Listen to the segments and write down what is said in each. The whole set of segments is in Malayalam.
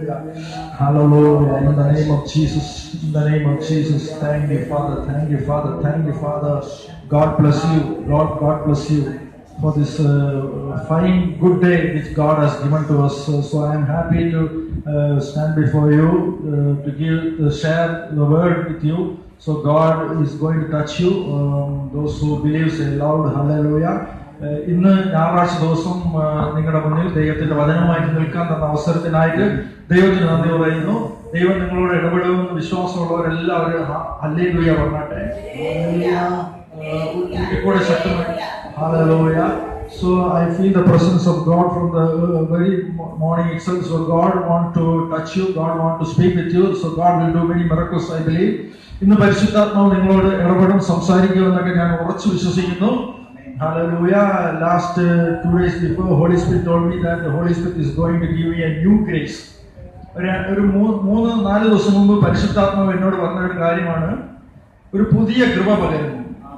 Hallelujah. In the name of Jesus. In the name of Jesus. Thank you, Father. Thank you, Father. Thank you, Father. God bless you. Lord, God bless you for this uh, fine, good day which God has given to us. So, so I am happy to uh, stand before you uh, to give, to share the word with you. So God is going to touch you. Um, those who believe say loud hallelujah. ഏഹ് ഇന്ന് ഞായറാഴ്ച ദിവസം ഏഹ് നിങ്ങളുടെ മുന്നിൽ ദൈവത്തിന്റെ വചനമായിട്ട് നിൽക്കാൻ തന്ന അവസരത്തിനായിട്ട് ദൈവത്തിന് നന്ദി പറയുന്നു ദൈവം നിങ്ങളോട് ഇടപെടുമെന്ന് വിശ്വാസമുള്ളവരെല്ലാവരും ഹല്ലേലൂയ പറഞ്ഞാട്ടെ ഏഹ് ഒരിക്കൽ കൂടെ ശക്തമായി Hallelujah. So I feel the presence of God from the uh, very mo- morning itself. So God want to touch you. God want to speak with you. So God will do many miracles, I believe. ഇന്ന് പരിശുദ്ധാത്മാവ് നിങ്ങളോട് ഇടപെടും സംസാരിക്കുമെന്നൊക്കെ ഞാൻ ഉറച്ചു വിശ്വസിക്കുന്നു Hallelujah. Last uh, two days before, Holy Spirit told me that the Holy Spirit is going to give me a new grace. ഒരു ഒരു മൂ- മൂന്ന് നാല് ദിവസം മുമ്പ് പരിശുദ്ധാത്മാവ് എന്നോട് പറഞ്ഞ ഒരു കാര്യമാണ് ഒരു പുതിയ കൃപ പകരുന്നു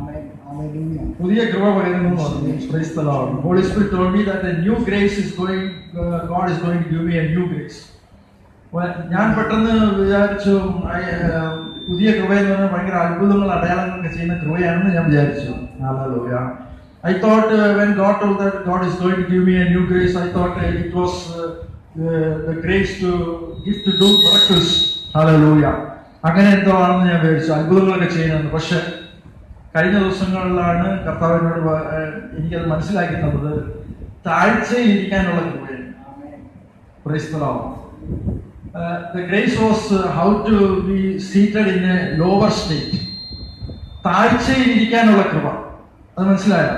പുതിയ കൃപ പകരുന്നു എന്ന് പറഞ്ഞു Praise the Lord. Holy Spirit told me that a new grace is going, uh, God is going to give me a new grace. Well, ഞാൻ പെട്ടെന്ന് വിചാരിച്ചു I, uh, പുതിയ കൃപ എന്ന് പറഞ്ഞാൽ ഭയങ്കര അത്ഭുതങ്ങൾ അടയാളങ്ങളൊക്കെ ചെയ്യുന്ന കൃപയാണെന്ന് ഞാൻ വിചാരിച്ചു Hallelujah. I thought uh, when God told that God is going to give me a new grace, I thought uh, it was uh, the, the grace to give to do miracles. Hallelujah. അങ്ങനെ എന്തോ ആണെന്ന് ഞാൻ വിചാരിച്ചു അത്ഭുതങ്ങളൊക്കെ ചെയ്യുന്നത് പക്ഷെ കഴിഞ്ഞ ദിവസങ്ങളിലാണ് കർത്താവിനോട് പ- ഏഹ് എനിക്കത് മനസ്സിലാക്കി തന്നത് താഴ്ചയിൽ ഇരിക്കാനുള്ള കൃപയാണ് Praise the Lord. Uh, the grace was uh, how to be seated in a lower state. താഴ്ചയിൽ ഇരിക്കാനുള്ള കൃപ അത് മനസ്സിലായോ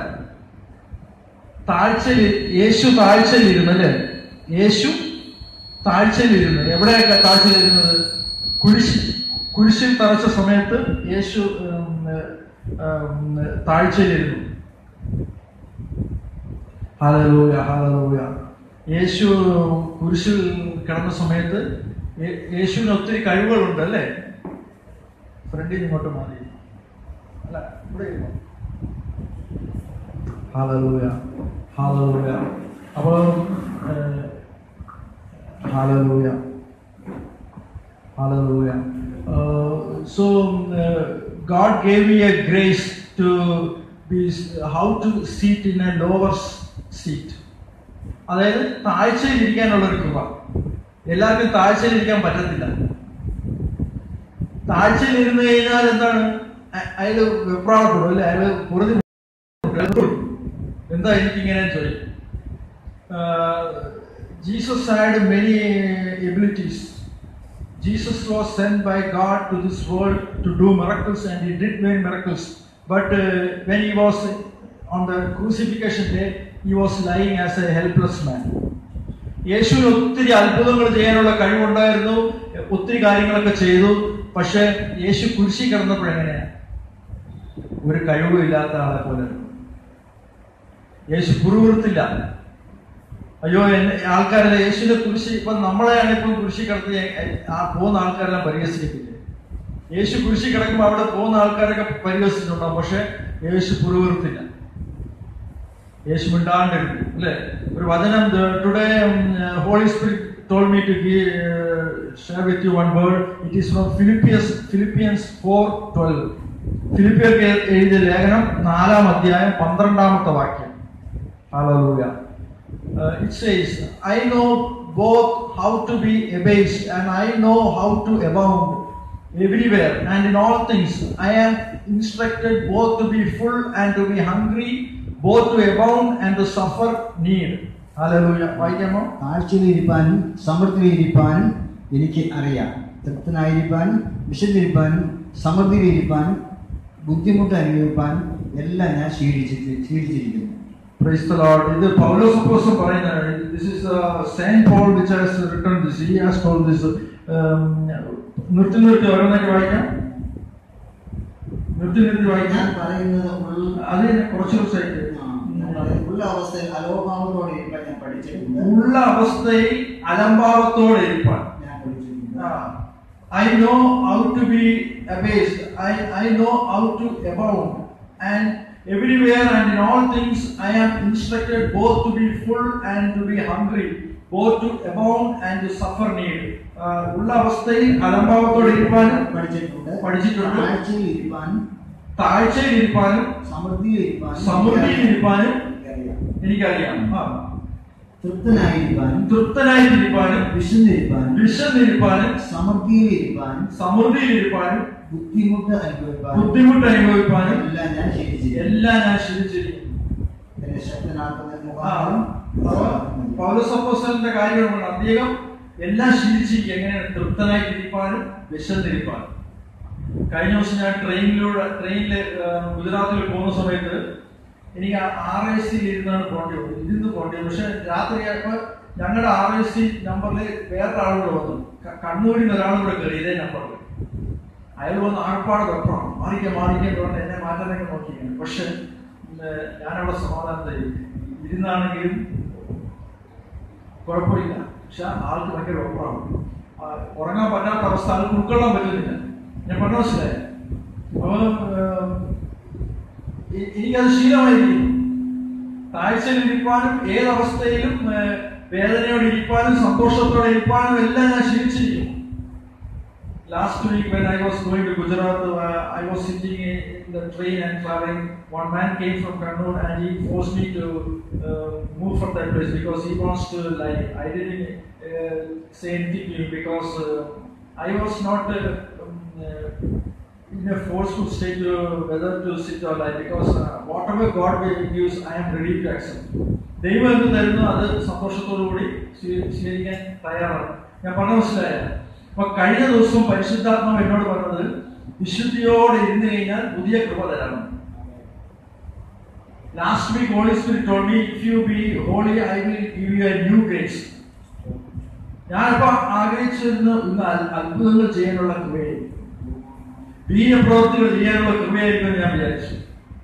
താഴ്ചയിൽ യേശു താഴ്ചയിൽ ഇരുന്നു അല്ലേ യേശു താഴ്ചയിൽ ഇരുന്നു എവിടെയൊക്കെ താഴ്ചയിൽ ഇരുന്നത് കുരിശിൽ കുരിശിൽ തറച്ച സമയത്ത് യേശു ഉം, ഉം, താഴ്ചയിലിരുന്നു ഹാലലൂയ ഹാലലൂയ യേശു കുരിശിൽ കിടന്ന സമയത്ത് യേ- യേശുവിന് ഒത്തിരി കഴിവുകളുണ്ട് അല്ലേ ഫ്രണ്ടിൽ നിന്ന് ഇങ്ങോട്ട് മാറി അല്ല ഇവിടെ ഇരുന്നോ? ഹാലലൂയ ഹാലലൂയ അപ്പോൾ hallelujah hallelujah so God gave me a grace to be how to seat in a lower seat അതായത് താഴ്ചയിൽ ഇരിക്കാനുള്ള ഒരു കൃപ എല്ലാവർക്കും താഴ്ചയിൽ ഇരിക്കാൻ പറ്റത്തില്ല താഴ്ചയിൽ ഇരുന്ന് കഴിഞ്ഞാൽ എന്താണ് അ- അയാള് വെപ്രാളപ്പെടും അല്ലെ അയാള് പൊറുതി എന്താ എനിക്കിങ്ങനെ ചോദിക്കും Jesus had many abilities Jesus was sent by God to this world to do miracles and he did many miracles. But uh, when he was on the crucifixion day, he was lying as a helpless man. യേശുവിന് ഒത്തിരി അത്ഭുതങ്ങൾ ചെയ്യാനുള്ള കഴിവുണ്ടായിരുന്നു ഒത്തിരി കാര്യങ്ങളൊക്കെ ചെയ്തു പക്ഷെ യേശു കുരിശി കിടന്നപ്പോഴെങ്ങനെയാ ഒരു കഴിവുമില്ലാത്ത ആളെ പോലെ യേശു പുറകുറുത്തില്ല അയ്യോ എന്നെ ആൾക്കാരല്ല യേശുവിന്റെ കുരിശി ഇപ്പൊ നമ്മളെയാണ് ഇപ്പം കുരിശി കിടത്തി ആ പോകുന്ന ആൾക്കാരെല്ലാം പരിഹസിക്കത്തില്ലേ യേശു കുരിശി കിടക്കുമ്പോൾ അവിടെ പോകുന്ന ആൾക്കാരൊക്കെ പരിഹസിച്ചിട്ടുണ്ടാവും പക്ഷെ യേശു പുറകുറുത്തില്ല യേശു മിണ്ടാണ്ടിരുന്നു അല്ലേ ഒരു വചനം today Holy Spirit told me to give, uh, share with you one word. It is from Philippians, Philippians 4:12. ഫിലിപ്പിയർക്ക് എഴുതിയ ലേഖനം നാലാം അധ്യായം പന്ത്രണ്ടാമത്തെ വാക്യം Hallelujah. Uh, it says, I know both how to be abased and I know how to abound everywhere and in all things. I am instructed both to be full and to be hungry, both to abound and to suffer need. Hallelujah. വായിക്കാമോ താഴ്ചയിലിരിപ്പാനും സമൃദ്ധിയിലിരിപ്പാനും എനിക്ക് അറിയാം തൃപ്തനായിരിക്കാനും വിശന്നിരിപ്പാനും സമൃദ്ധിയിലിരിപ്പാനും ബുദ്ധിമുട്ട് അനുഭവിപ്പാനും എല്ലാം ഞാൻ സ്വീകരിച്ചിട്ട് സ്വീകരിച്ചിരിക്കുന്നു Praise the Lord. ഇത് പൗലോസ് അപ്പോസ്തലൻ പറയുന്നതാണ് this is saint Paul which has written this he has told this നിർത്തി നിർത്തി ഓരോന്നൊക്കെ വായിക്കാം നിർത്തി നിർത്തി ഞാൻ വായിക്കാം പറയുന്നത് ഉൾ- അത് തന്നെ കുറച്ച് ദിവസമായിട്ട് ആ, ഞാൻ പറയുന്നത് ഉള്ള അവസ്ഥയിൽ അലോഭാവത്തോടെ ഇരിക്കാൻ ഞാൻ പഠിച്ചിട്ടുണ്ട് ഉള്ള അവസ്ഥയിൽ അലംഭാവത്തോടെ ഇരിപ്പാൻ ഞാൻ പഠിച്ചിട്ടുണ്ട് I know how to be abased. I, I know how to abound. And everywhere and in all things I am instructed both to be full and to be hungry, both to abound and to suffer need. ആ, ഉള്ള അവസ്ഥയിൽ അലംഭാവത്തോടെ ഇരിപ്പാനും പഠിച്ചിട്ടുണ്ട് പഠിച്ചിട്ടുണ്ട്. താഴ്ചയിൽ ഇരിപ്പാനും താഴ്ചയിൽ ഇരിപ്പാനും സമൃദ്ധിയിൽ ഇരിപ്പാനും സമൃദ്ധിയിൽ ഇരിപ്പാനും എനിക്കറിയാം. എനിക്കറിയാം ആ. തൃപ്തനായിരിക്കാനും തൃപ്തനായിട്ടിരിപ്പാനും വിശന്നിരിപ്പാനും വിശന്നിരിപ്പാനും സമൃദ്ധിയിൽ ഇരിപ്പാനും സമൃദ്ധിയിൽ ഇരിപ്പാനും ബുദ്ധിമുട്ട് അനുഭവിപ്പാനും ബുദ്ധിമുട്ട് അനുഭവിപ്പാനും എല്ലാം ഞാൻ ശീലിച്ചിരിക്കുന്നു എല്ലാം ഞാൻ ശീലിച്ചിരിക്കും എന്നെ ശക്തനാക്കുന്ന ആ, മുഖാന്തരം പൗരസപ്പോസലിന്റെ കാര്യമാണ് അദ്ദേഹം എല്ലാം ശീലിച്ചിരിക്കും എങ്ങനെ തൃപ്തനായിട്ടിരിപ്പാനും വിശന്നിരിപ്പാനും കഴിഞ്ഞ ദിവസം ഞാൻ ട്രെയിനിലൂടെ ട്രെയിനിൽ ഗുജറാത്തിൽ പോകുന്ന സമയത്ത് എനിക്ക് ആർ ഐ സിയിൽ ഇരുന്നാണ് പോകേണ്ടി വന്നത് ഇരുന്ന് പോകേണ്ടി വന്നു പക്ഷെ രാത്രിയായപ്പോൾ ഞങ്ങളുടെ ആർ ഐ സി നമ്പറിൽ വേറെ ആളുകൂടെ വന്നു ക- കണ്ണൂരിൽ നിന്ന് ഒരാളും കൂടെ കയറി ഇതേ നമ്പറിൽ അയാൾ വന്ന് ആൾപ്പാട് വെപ്പണം മാറിക്കാൻ മാറിക്കാൻ പറഞ്ഞ് എന്നെ മാറ്റാനൊക്കെ നോക്കിയാണ് പക്ഷെ ഉം, ഞാനവിടെ സമാധാനത്തെ ഇരുന്നാണെങ്കിലും കുഴപ്പമില്ല പക്ഷെ ആൾക്ക് ഭയങ്കര വെപ്പമാണ് ആ, ഉറങ്ങാൻ പറ്റാത്ത അവസ്ഥ ആൾക്ക് ഉൾക്കൊള്ളാൻ പറ്റുന്നില്ല ഞാൻ പറഞ്ഞ മനസ്സിലായി അപ്പൊ ഏം, എ- എനിക്കത് ശീലമായിരിക്കും താഴ്ചയിൽ ഇരിപ്പാനും ഏതവസ്ഥയിലും ഏ, വേദനയോടെ ഇരിപ്പാനും സന്തോഷത്തോടെ ഇരിപ്പാനും എല്ലാം ഞാൻ ശീലിച്ചിരിക്കും Last week when I was going to Gujarat, uh, I was sitting in, in the train and traveling. One man came from Kannur and he forced me to uh, move from that place because he wants to like. I didn't uh, say anything to him because uh, I was not uh, um, uh, in a forceful state to whether to sit or lie because uh, whatever God will gives, I am ready to accept. ദൈവം എന്ത് തരുന്നു അത് സന്തോഷത്തോടു കൂടി സ്വീ- സ്വീകരിക്കാൻ തയ്യാറാണ് ഞാൻ പറഞ്ഞ മനസ്സിലായ അപ്പൊ കഴിഞ്ഞ ദിവസം പരിശുദ്ധാത്മാവ് എന്നോട് പറഞ്ഞത് വിശുദ്ധിയോടെ ഇരുന്ന് കഴിഞ്ഞാൽ പുതിയ കൃപ തരാമെന്ന് last week Holy Spirit told me if you be holy I will give you a new grace ഞാനിപ്പോ ആഗ്രഹിച്ചിരുന്ന ഇന്ന് അൽ- അത്ഭുതങ്ങൾ ചെയ്യാനുള്ള കൃപയായിരിക്കും വീരപ്രവൃത്തികൾ ചെയ്യാനുള്ള കൃപയായിരിക്കും എന്ന് ഞാൻ വിചാരിച്ചു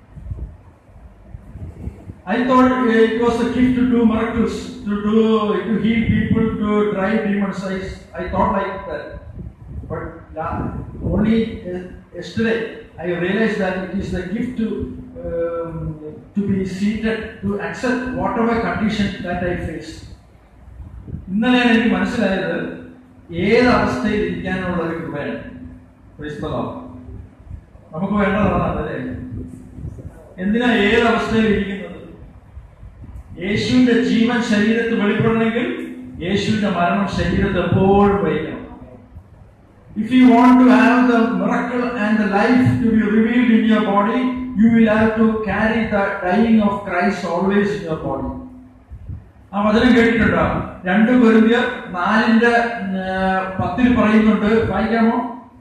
I thought it was a gift to do miracles, to do to heal people, to drive demons. I, I thought like that. But la- only uh, yesterday I realized that it is the gift to um, to be seated, to accept whatever condition that I face. ഇന്നലെയാണ് എനിക്ക് മനസ്സിലായത് ഏത് അവസ്ഥയിൽ ഇരിക്കാനുള്ള ഒരു കൃപയാണ് Praise the Lord. നമുക്ക് വേണ്ടതാണ് അതല്ലേ എന്തിനാ ഏത് അവസ്ഥയിൽ ഇരിക്കുന്നത് യേശുവിന്റെ ജീവൻ ശരീരത്തിൽ വെളിപ്പെടണമെങ്കിൽ യേശുവിന്റെ മരണം ശരീരത്തിൽ എപ്പോഴും വഹിക്കണം If you want to have the miracle and the life to be revealed in your body, you will have to carry the dying of Christ always in your body. ആ വചനം കേട്ടിട്ടുണ്ടോ രണ്ട് കൊരിന്ത്യർ നാലിന്റെ ഉം, പത്തിൽ പറയുന്നുണ്ട് വായിക്കാമോ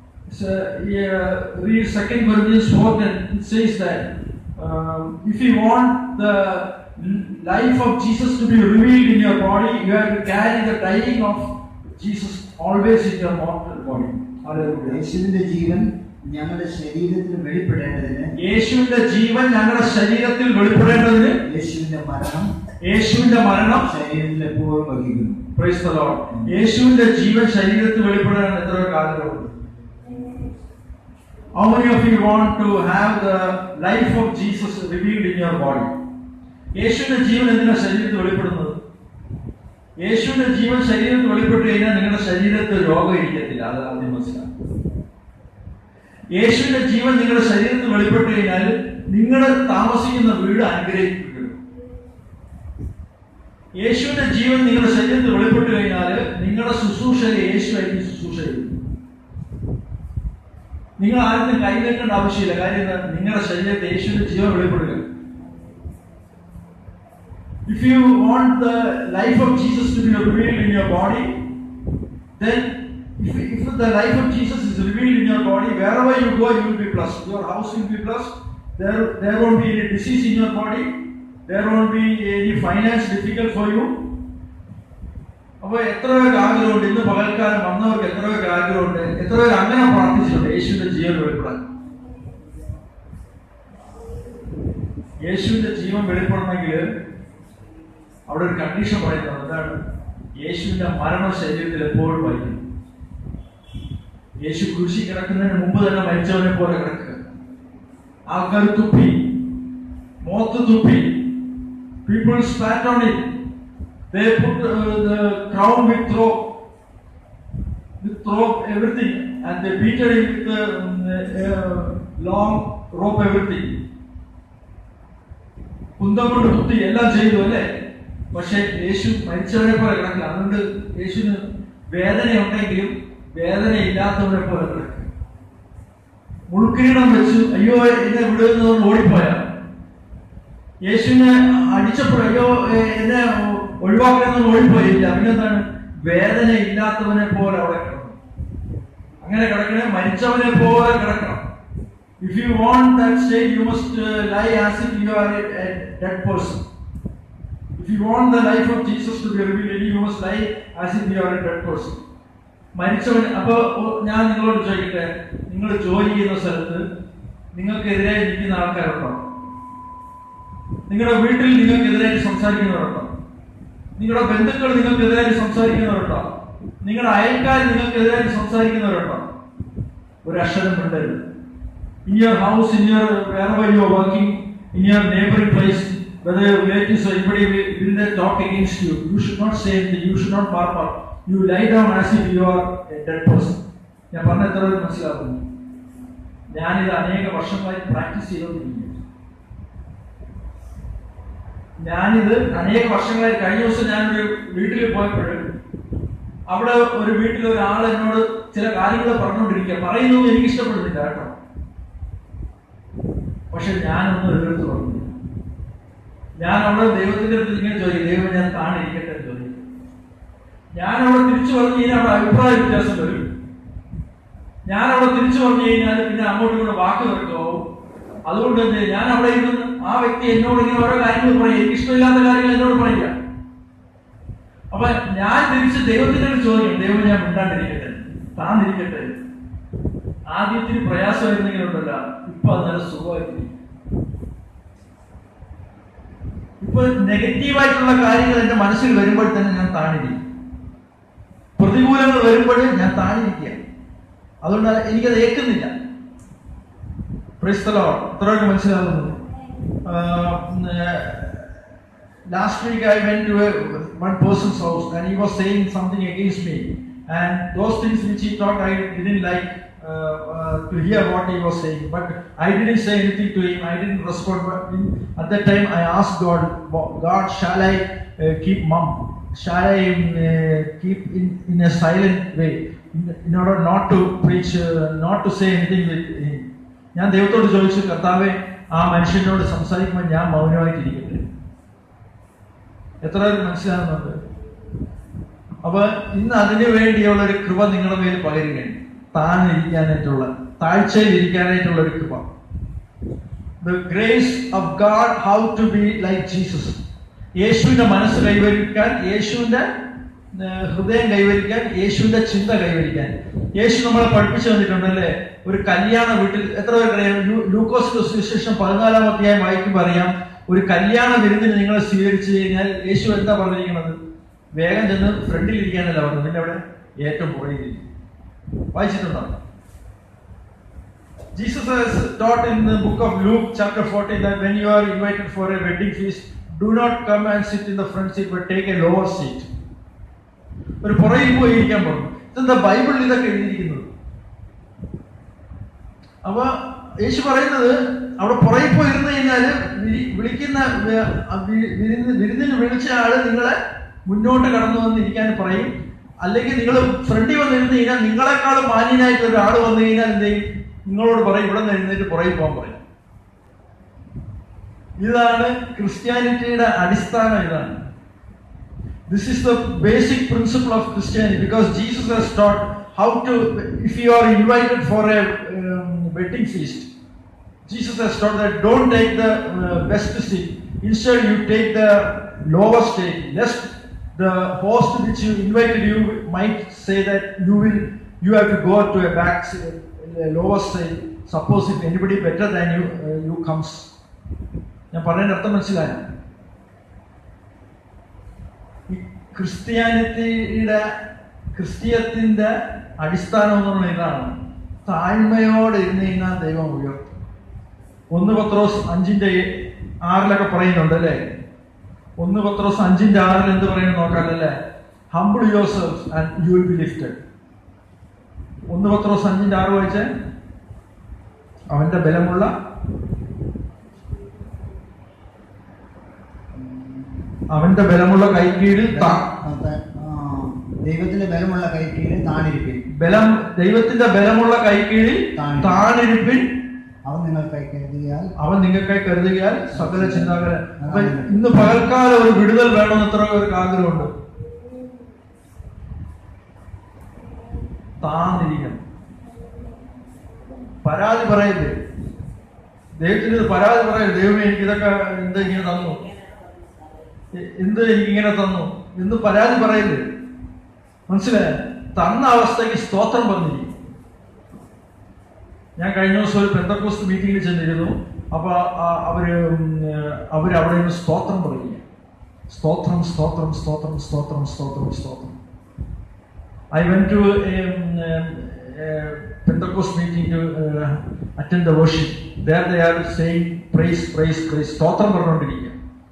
second Corinthians four it says that if you want the life of Jesus to be revealed in your body you have to carry the dying of Jesus always in your mortal body യേശുവിന്റെ ജീവൻ ഞങ്ങളുടെ ശരീരത്തിൽ വെളിപ്പെടേണ്ടതിന് യേശുവിന്റെ ജീവൻ ഞങ്ങളുടെ ശരീരത്തിൽ വെളിപ്പെടേണ്ടതിന് യേശുവിന്റെ മരണം യേശുവിന്റെ മരണം ശരീരത്തിൽ എപ്പോഴും വഹിക്കുന്നു Praise the Lord. യേശുവിന്റെ ജീവൻ ശരീരത്തിൽ വെളിപ്പെടാൻ എത്ര പേർക്ക് ആഗ്രഹമുണ്ട് How many of you want to have the life of Jesus revealed in your body? യേശുവിന്റെ ജീവൻ എന്തിനാ ശരീരത്തിൽ വെളിപ്പെടുന്നത് യേശുവിന്റെ ജീവൻ ശരീരത്തിൽ വെളിപ്പെട്ട് കഴിഞ്ഞാൽ നിങ്ങളുടെ ശരീരത്തിൽ രോഗം ഇരിക്കത്തില്ല അത് ആദ്യം മനസ്സിലാക്കും യേശുവിന്റെ ജീവൻ നിങ്ങളുടെ ശരീരത്തിൽ വെളിപ്പെട്ട് കഴിഞ്ഞാൽ നിങ്ങൾ താമസിക്കുന്ന വീട് അനുഗ്രഹിക്കപ്പെടും യേശുവിന്റെ ജീവൻ നിങ്ങളുടെ ശരീരത്തിൽ വെളിപ്പെട്ട് കഴിഞ്ഞാൽ നിങ്ങളുടെ ശുശ്രൂഷയിൽ യേശു ആയിരിക്കും ശുശ്രൂഷ ചെയ്യുന്നത് നിങ്ങൾ ആരും കൈകേക്കേണ്ട ആവശ്യമില്ല കാര്യം എന്താ? നിങ്ങളുടെ ശരീരത്തിൽ യേശുവിന്റെ ജീവൻ വെളിപ്പെടുക If you want the life of Jesus to be revealed in your body, then if, if the life of Jesus is revealed in your body, wherever you go, you will be blessed. Your house will be blessed. There, there won't be any disease in your body. There won't be any finance difficult for you. അപ്പൊ എത്ര പേർക്ക് ആഗ്രഹമുണ്ട് ഇന്ന് പകൽക്കാലം വന്നവർക്ക് എത്ര പേർക്ക് ആഗ്രഹമുണ്ട് എത്ര പേര് അങ്ങനെ പ്രാർത്ഥിച്ചിട്ടുണ്ട് യേശുവിന്റെ ജീവൻ വെളിപ്പെടാൻ യേശുവിന്റെ ജീവൻ വെളിപ്പെടണമെങ്കിൽ അവിടെ ഒരു കണ്ടീഷൻ പറയുന്നത് എന്താണ് യേശുവിന്റെ മരണ ശരീരത്തിൽ എപ്പോഴും വഹിക്കും യേശു കൃഷി കിടക്കുന്നതിന് മുമ്പ് തന്നെ മരിച്ചവനെ പോലെ കിടക്കുക ആൾക്കാർ തുപ്പി മോത്ത് തുപ്പി people spat on it They put uh, the crown with rope, with rope everything, and they beat him with the um, uh, long rope everything. കുന്തം കൊണ്ട് കുത്തി എല്ലാം ചെയ്തു അല്ലേ പക്ഷെ യേശു മരിച്ചവരെ പോലെ കിടക്കില്ല അതുകൊണ്ട് യേശുവിന് വേദനയുണ്ടെങ്കിലും വേദന ഇല്ലാത്തവരെ പോലെ കിടക്കുക മുൾക്കിരീടം വെച്ച് അയ്യോ എന്നെ വിടുന്ന ഓടിപ്പോയ യേശുവിനെ അടിച്ചപ്പോൾ അയ്യോ എ- എന്നെ ഒഴിവാക്കണമെന്ന് ഓടിപ്പോയില്ല പിന്നെന്താണ് വേദന ഇല്ലാത്തവനെ പോലെ അവിടെ കിടന്നു അങ്ങനെ കിടക്കണേ മരിച്ചവനെ പോലെ കിടക്കണം if you want that state you must lie as if you are a dead person if you want the life of Jesus to be revealed you must lie as if you are a dead person മരിച്ചവൻ അപ്പൊ ഒ- ഞാൻ നിങ്ങളോട് ചോദിക്കട്ടെ നിങ്ങൾ ജോലി ചെയ്യുന്ന സ്ഥലത്ത് നിങ്ങൾക്കെതിരെ ഇരിക്കുന്ന ആൾക്കാരുണ്ടോ നിങ്ങളുടെ വീട്ടിൽ നിങ്ങൾക്കെതിരായിട്ട് സംസാരിക്കുന്നവരുണ്ടോ നിങ്ങളുടെ ബന്ധുക്കൾ നിങ്ങൾക്കെതിരായിട്ട് സംസാരിക്കുന്നവരുണ്ടോ നിങ്ങളുടെ അയൽക്കാർ നിങ്ങൾക്കെതിരായിട്ട് സംസാരിക്കുന്നവരുണ്ടോ ഒരു അക്ഷരം മിണ്ടരുത് in your house in your wherever you are working in your neighboring place whether your relatives or anybody will, will they talk against you you should not say anything you should not murmur you lie down as if you are a dead person ഞാൻ പറഞ്ഞ എത്ര പേർക്ക് മനസ്സിലാക്കുന്നു ഞാനിത് അനേക വർഷങ്ങളായി പ്രാക്ടീസ് ചെയ്തുകൊണ്ടിരിക്കുന്നു ഞാനിത് അനേക വർഷങ്ങളായി കഴിഞ്ഞ ദിവസം ഞാനൊരു വീട്ടിൽ പോയപ്പോൾ അവിടെ ഒരു വീട്ടിൽ ഒരാൾ എന്നോട് ചില കാര്യങ്ങൾ പറഞ്ഞുകൊണ്ടിരിക്കുക പറയുന്നതൊന്നും എനിക്ക് ഇഷ്ടപ്പെടുന്നില്ല കേട്ടോ പക്ഷെ ഞാനൊന്നും എതിർത്ത് പറഞ്ഞു ഞാൻ അവിടെ ദൈവത്തിന്റെ അടുത്ത് ഇങ്ങനെ ചോദിക്കും ദൈവം ഞാൻ താണിരിക്കട്ടെ എന്ന് ചോദിക്കും ഞാൻ അവിടെ തിരിച്ചു പറഞ്ഞു കഴിഞ്ഞാൽ അവിടെ അഭിപ്രായ വ്യത്യാസം വരും ഞാൻ അവിടെ തിരിച്ചു പറഞ്ഞു കഴിഞ്ഞാൽ പിന്നെ അങ്ങോട്ടും ഇങ്ങോട്ട് വാക്ക് തീർക്കാവും അതുകൊണ്ട് എന്ത് ചെയ്യും? ഞാൻ അവിടെ ഇരുന്ന് ആ വ്യക്തി എന്നോട് ഇങ്ങനെ ഓരോ കാര്യങ്ങൾ പറയും എനിക്ക് ഇഷ്ടമില്ലാത്ത കാര്യങ്ങൾ എന്നോട് പറയുക അപ്പൊ ഞാൻ തിരിച്ച് ദൈവത്തിന്റെ അടുത്ത് ചോദിക്കും ദൈവം ഞാൻ മിണ്ടാണ്ടിരിക്കട്ടെ താന്നിരിക്കട്ടെ ആദ്യത്തിന് പ്രയാസമായിരുന്നെങ്കിൽ ഉണ്ടല്ല ഇപ്പൊ അത് നല്ല സുഖമായിരിക്കും ഇപ്പൊ നെഗറ്റീവായിട്ടുള്ള കാര്യങ്ങൾ എന്റെ മനസ്സിൽ വരുമ്പോൾ തന്നെ ഞാൻ താണിരിക്കും പ്രതികൂലങ്ങൾ വരുമ്പോഴേ ഞാൻ താണിരിക്കുക അതുകൊണ്ട് എനിക്കത് ഏൽക്കുന്നില്ല ക്രൈസ്തലോ എത്രയൊക്കെ മനസ്സിലാകുന്നു last week I went to one person's house and he was saying something against me and those things which he thought I didn't like to hear what he was saying but i didn't say anything to him i didn't respond but in, at that time i asked god god shall i uh, keep mum shall i uh, keep in, in a silent way in, in order not to preach uh, not to say anything with him ഞാൻ ദൈവത്തോട് ചോദിച്ചു കർത്താവെ ആ മനുഷ്യനോട് സംസാരിക്കുമ്പോൾ ഞാൻ മൗനമായിട്ടിരിക്കട്ടെ എത്ര പേർക്ക് മനസ്സിലാകുന്നുണ്ട് അപ്പൊ ഇന്ന് അതിനു വേണ്ടിയുള്ള ഒരു കൃപ നിങ്ങളുടെ മേൽ പകരുകയാണ് താനിരിക്കാനായിട്ടുള്ള താഴ്ചയിൽ ഇരിക്കാനായിട്ടുള്ള ഒരു കൃപ the grace of God how to be like Jesus യേശുവിന്റെ മനസ്സ് കൈവരിക്കാൻ യേശുവിന്റെ ഏർ, ഹൃദയം കൈവരിക്കാൻ യേശുവിന്റെ ചിന്ത കൈവരിക്കാൻ യേശു നമ്മളെ പഠിപ്പിച്ചു തന്നിട്ടുണ്ട് അല്ലേ ഒരു കല്യാണ വീട്ടിൽ എത്ര പേർക്കറിയാം ലൂ- ലൂക്കോസിന്റെ സുവിശേഷം പതിനാലാം അധ്യായം വായിക്കുമ്പോൾ അറിയാം ഒരു കല്യാണ വിരുന്നിന് നിങ്ങളെ സ്വീകരിച്ചു കഴിഞ്ഞാൽ യേശു എന്താ പറഞ്ഞിരിക്കുന്നത് വേഗം ചെന്ന് ഫ്രണ്ടിൽ ഇരിക്കാനല്ല പറഞ്ഞത് പിന്നെ അവിടെ ഏറ്റവും പുറകിലിരിക്കും വായിച്ചിട്ടുണ്ടോ Jesus has taught in the book of Luke, chapter 14, that when you are invited for a wedding feast, do not come and sit in the front seat, but take a lower seat. ഒരു പുറകിൽ പോയി ഇരിക്കാൻ പറഞ്ഞു ഇതെന്താ ബൈബിളിൽ ഇതൊക്കെ എഴുതിയിരിക്കുന്നത് അപ്പൊ യേശു പറയുന്നത് അവിടെ പുറകിൽ പോയി ഇരുന്ന് കഴിഞ്ഞാല് വിളി- വിളിക്കുന്ന വ- ആ വി- വിരുന്ന് വിരുന്നിന് വിളിച്ച ആള് നിങ്ങളെ മുന്നോട്ട് കടന്നു വന്നിരിക്കാൻ പറയും അല്ലെങ്കിൽ നിങ്ങൾ ഫ്രണ്ടിൽ വന്നിരുന്ന് കഴിഞ്ഞാൽ നിങ്ങളെക്കാളും മാന്യനായിട്ട് ഒരാൾ വന്നു കഴിഞ്ഞാൽ എന്ത് ചെയ്യും നിങ്ങളോട് പറയും ഇവിടെ നിന്ന് എഴുന്നേറ്റ് പുറകിൽ പോകാൻ പറയും ഇതാണ് ക്രിസ്ത്യാനിറ്റിയുടെ അടിസ്ഥാനം ഇതാണ് this is the basic principle of Christianity because Jesus has taught how to if you are invited for a um, wedding feast Jesus has taught that don't take the uh, best seat. Instead, you take the lower seat, lest the host which you invited you might say that you will you have to go to a back seat, a lower seat. Suppose if anybody better than you uh, you comes. ഞാൻ പറയുന്ന അർത്ഥം മനസ്സിലായോ ഈ ക്രിസ്ത്യാനിറ്റിയുടെ ക്രിസ്തീയത്തിന്റെ അടിസ്ഥാനം എന്ന് പറയുന്നത് ഇതാണ് താഴ്മയോടെ ഇരുന്ന് കഴിഞ്ഞാൽ ദൈവം ഉയർത്തും ഒന്ന് പത്രോസ് അഞ്ചിന്റെ ആറിലൊക്കെ പറയുന്നുണ്ട് അല്ലേ ഒന്ന് പത്രോസ് അഞ്ചിന്റെ ആറിൽ എന്ത് പറയുന്നത് നോക്കാമല്ലേ humble yourself and you will be lifted ഒന്ന് പത്രോസ് അഞ്ചിന്റെ ആറ് വായിച്ചേ അവന്റെ ബലമുള്ള അവന്റെ ബലമുള്ള കൈക്കീഴിൽ താ- ആ, ദൈവത്തിന്റെ ബലമുള്ള കൈക്കീഴിൽ താണിരിപ്പിൻ ബലം ദൈവത്തിന്റെ ബലമുള്ള കൈക്കീഴിൽ താണി- താണിരിപ്പിൻ അവൻ നിങ്ങൾക്കായി കരുതിയാൽ അവൻ നിങ്ങൾക്കായി കരുതുകയാൽ സകല ചിന്താകര അപ്പൊ ഇന്ന് പകൽക്കാലം ഒരു വിടുതൽ വേണമെന്ന് എത്ര പേർക്ക് ആഗ്രഹമുണ്ട് താന്നിരിക്കണം പരാതി പറയരുത് ദൈവത്തിന് ഇത് പരാതി പറയരുത് ദൈവമേ എനിക്ക് ഇതൊക്കെ എന്ത് ഇങ്ങനെ തന്നു എ- എന്ത് എനിക്ക് ഇങ്ങനെ തന്നു എന്ന് പരാതി പറയരുത് മനസ്സിലായ തന്ന അവസ്ഥയ്ക്ക് സ്തോത്രം പറഞ്ഞിരിക്കും ഞാൻ കഴിഞ്ഞ ദിവസം ഒരു പെന്തക്കോസ്റ്റ് മീറ്റിംഗിൽ ചെന്നിരുന്നു അപ്പൊ ആ- അവര് ഉം, അവര് അവിടെ നിന്ന് സ്തോത്രം പറയുക സ്തോത്രം സ്തോത്രം സ്തോത്രം സ്തോത്രം സ്തോത്രം സ്തോത്രം I went to Pentecost meeting to attend the worship there they are same praise praise praise സ്തോത്രം പറഞ്ഞുകൊണ്ടിരിക്കുക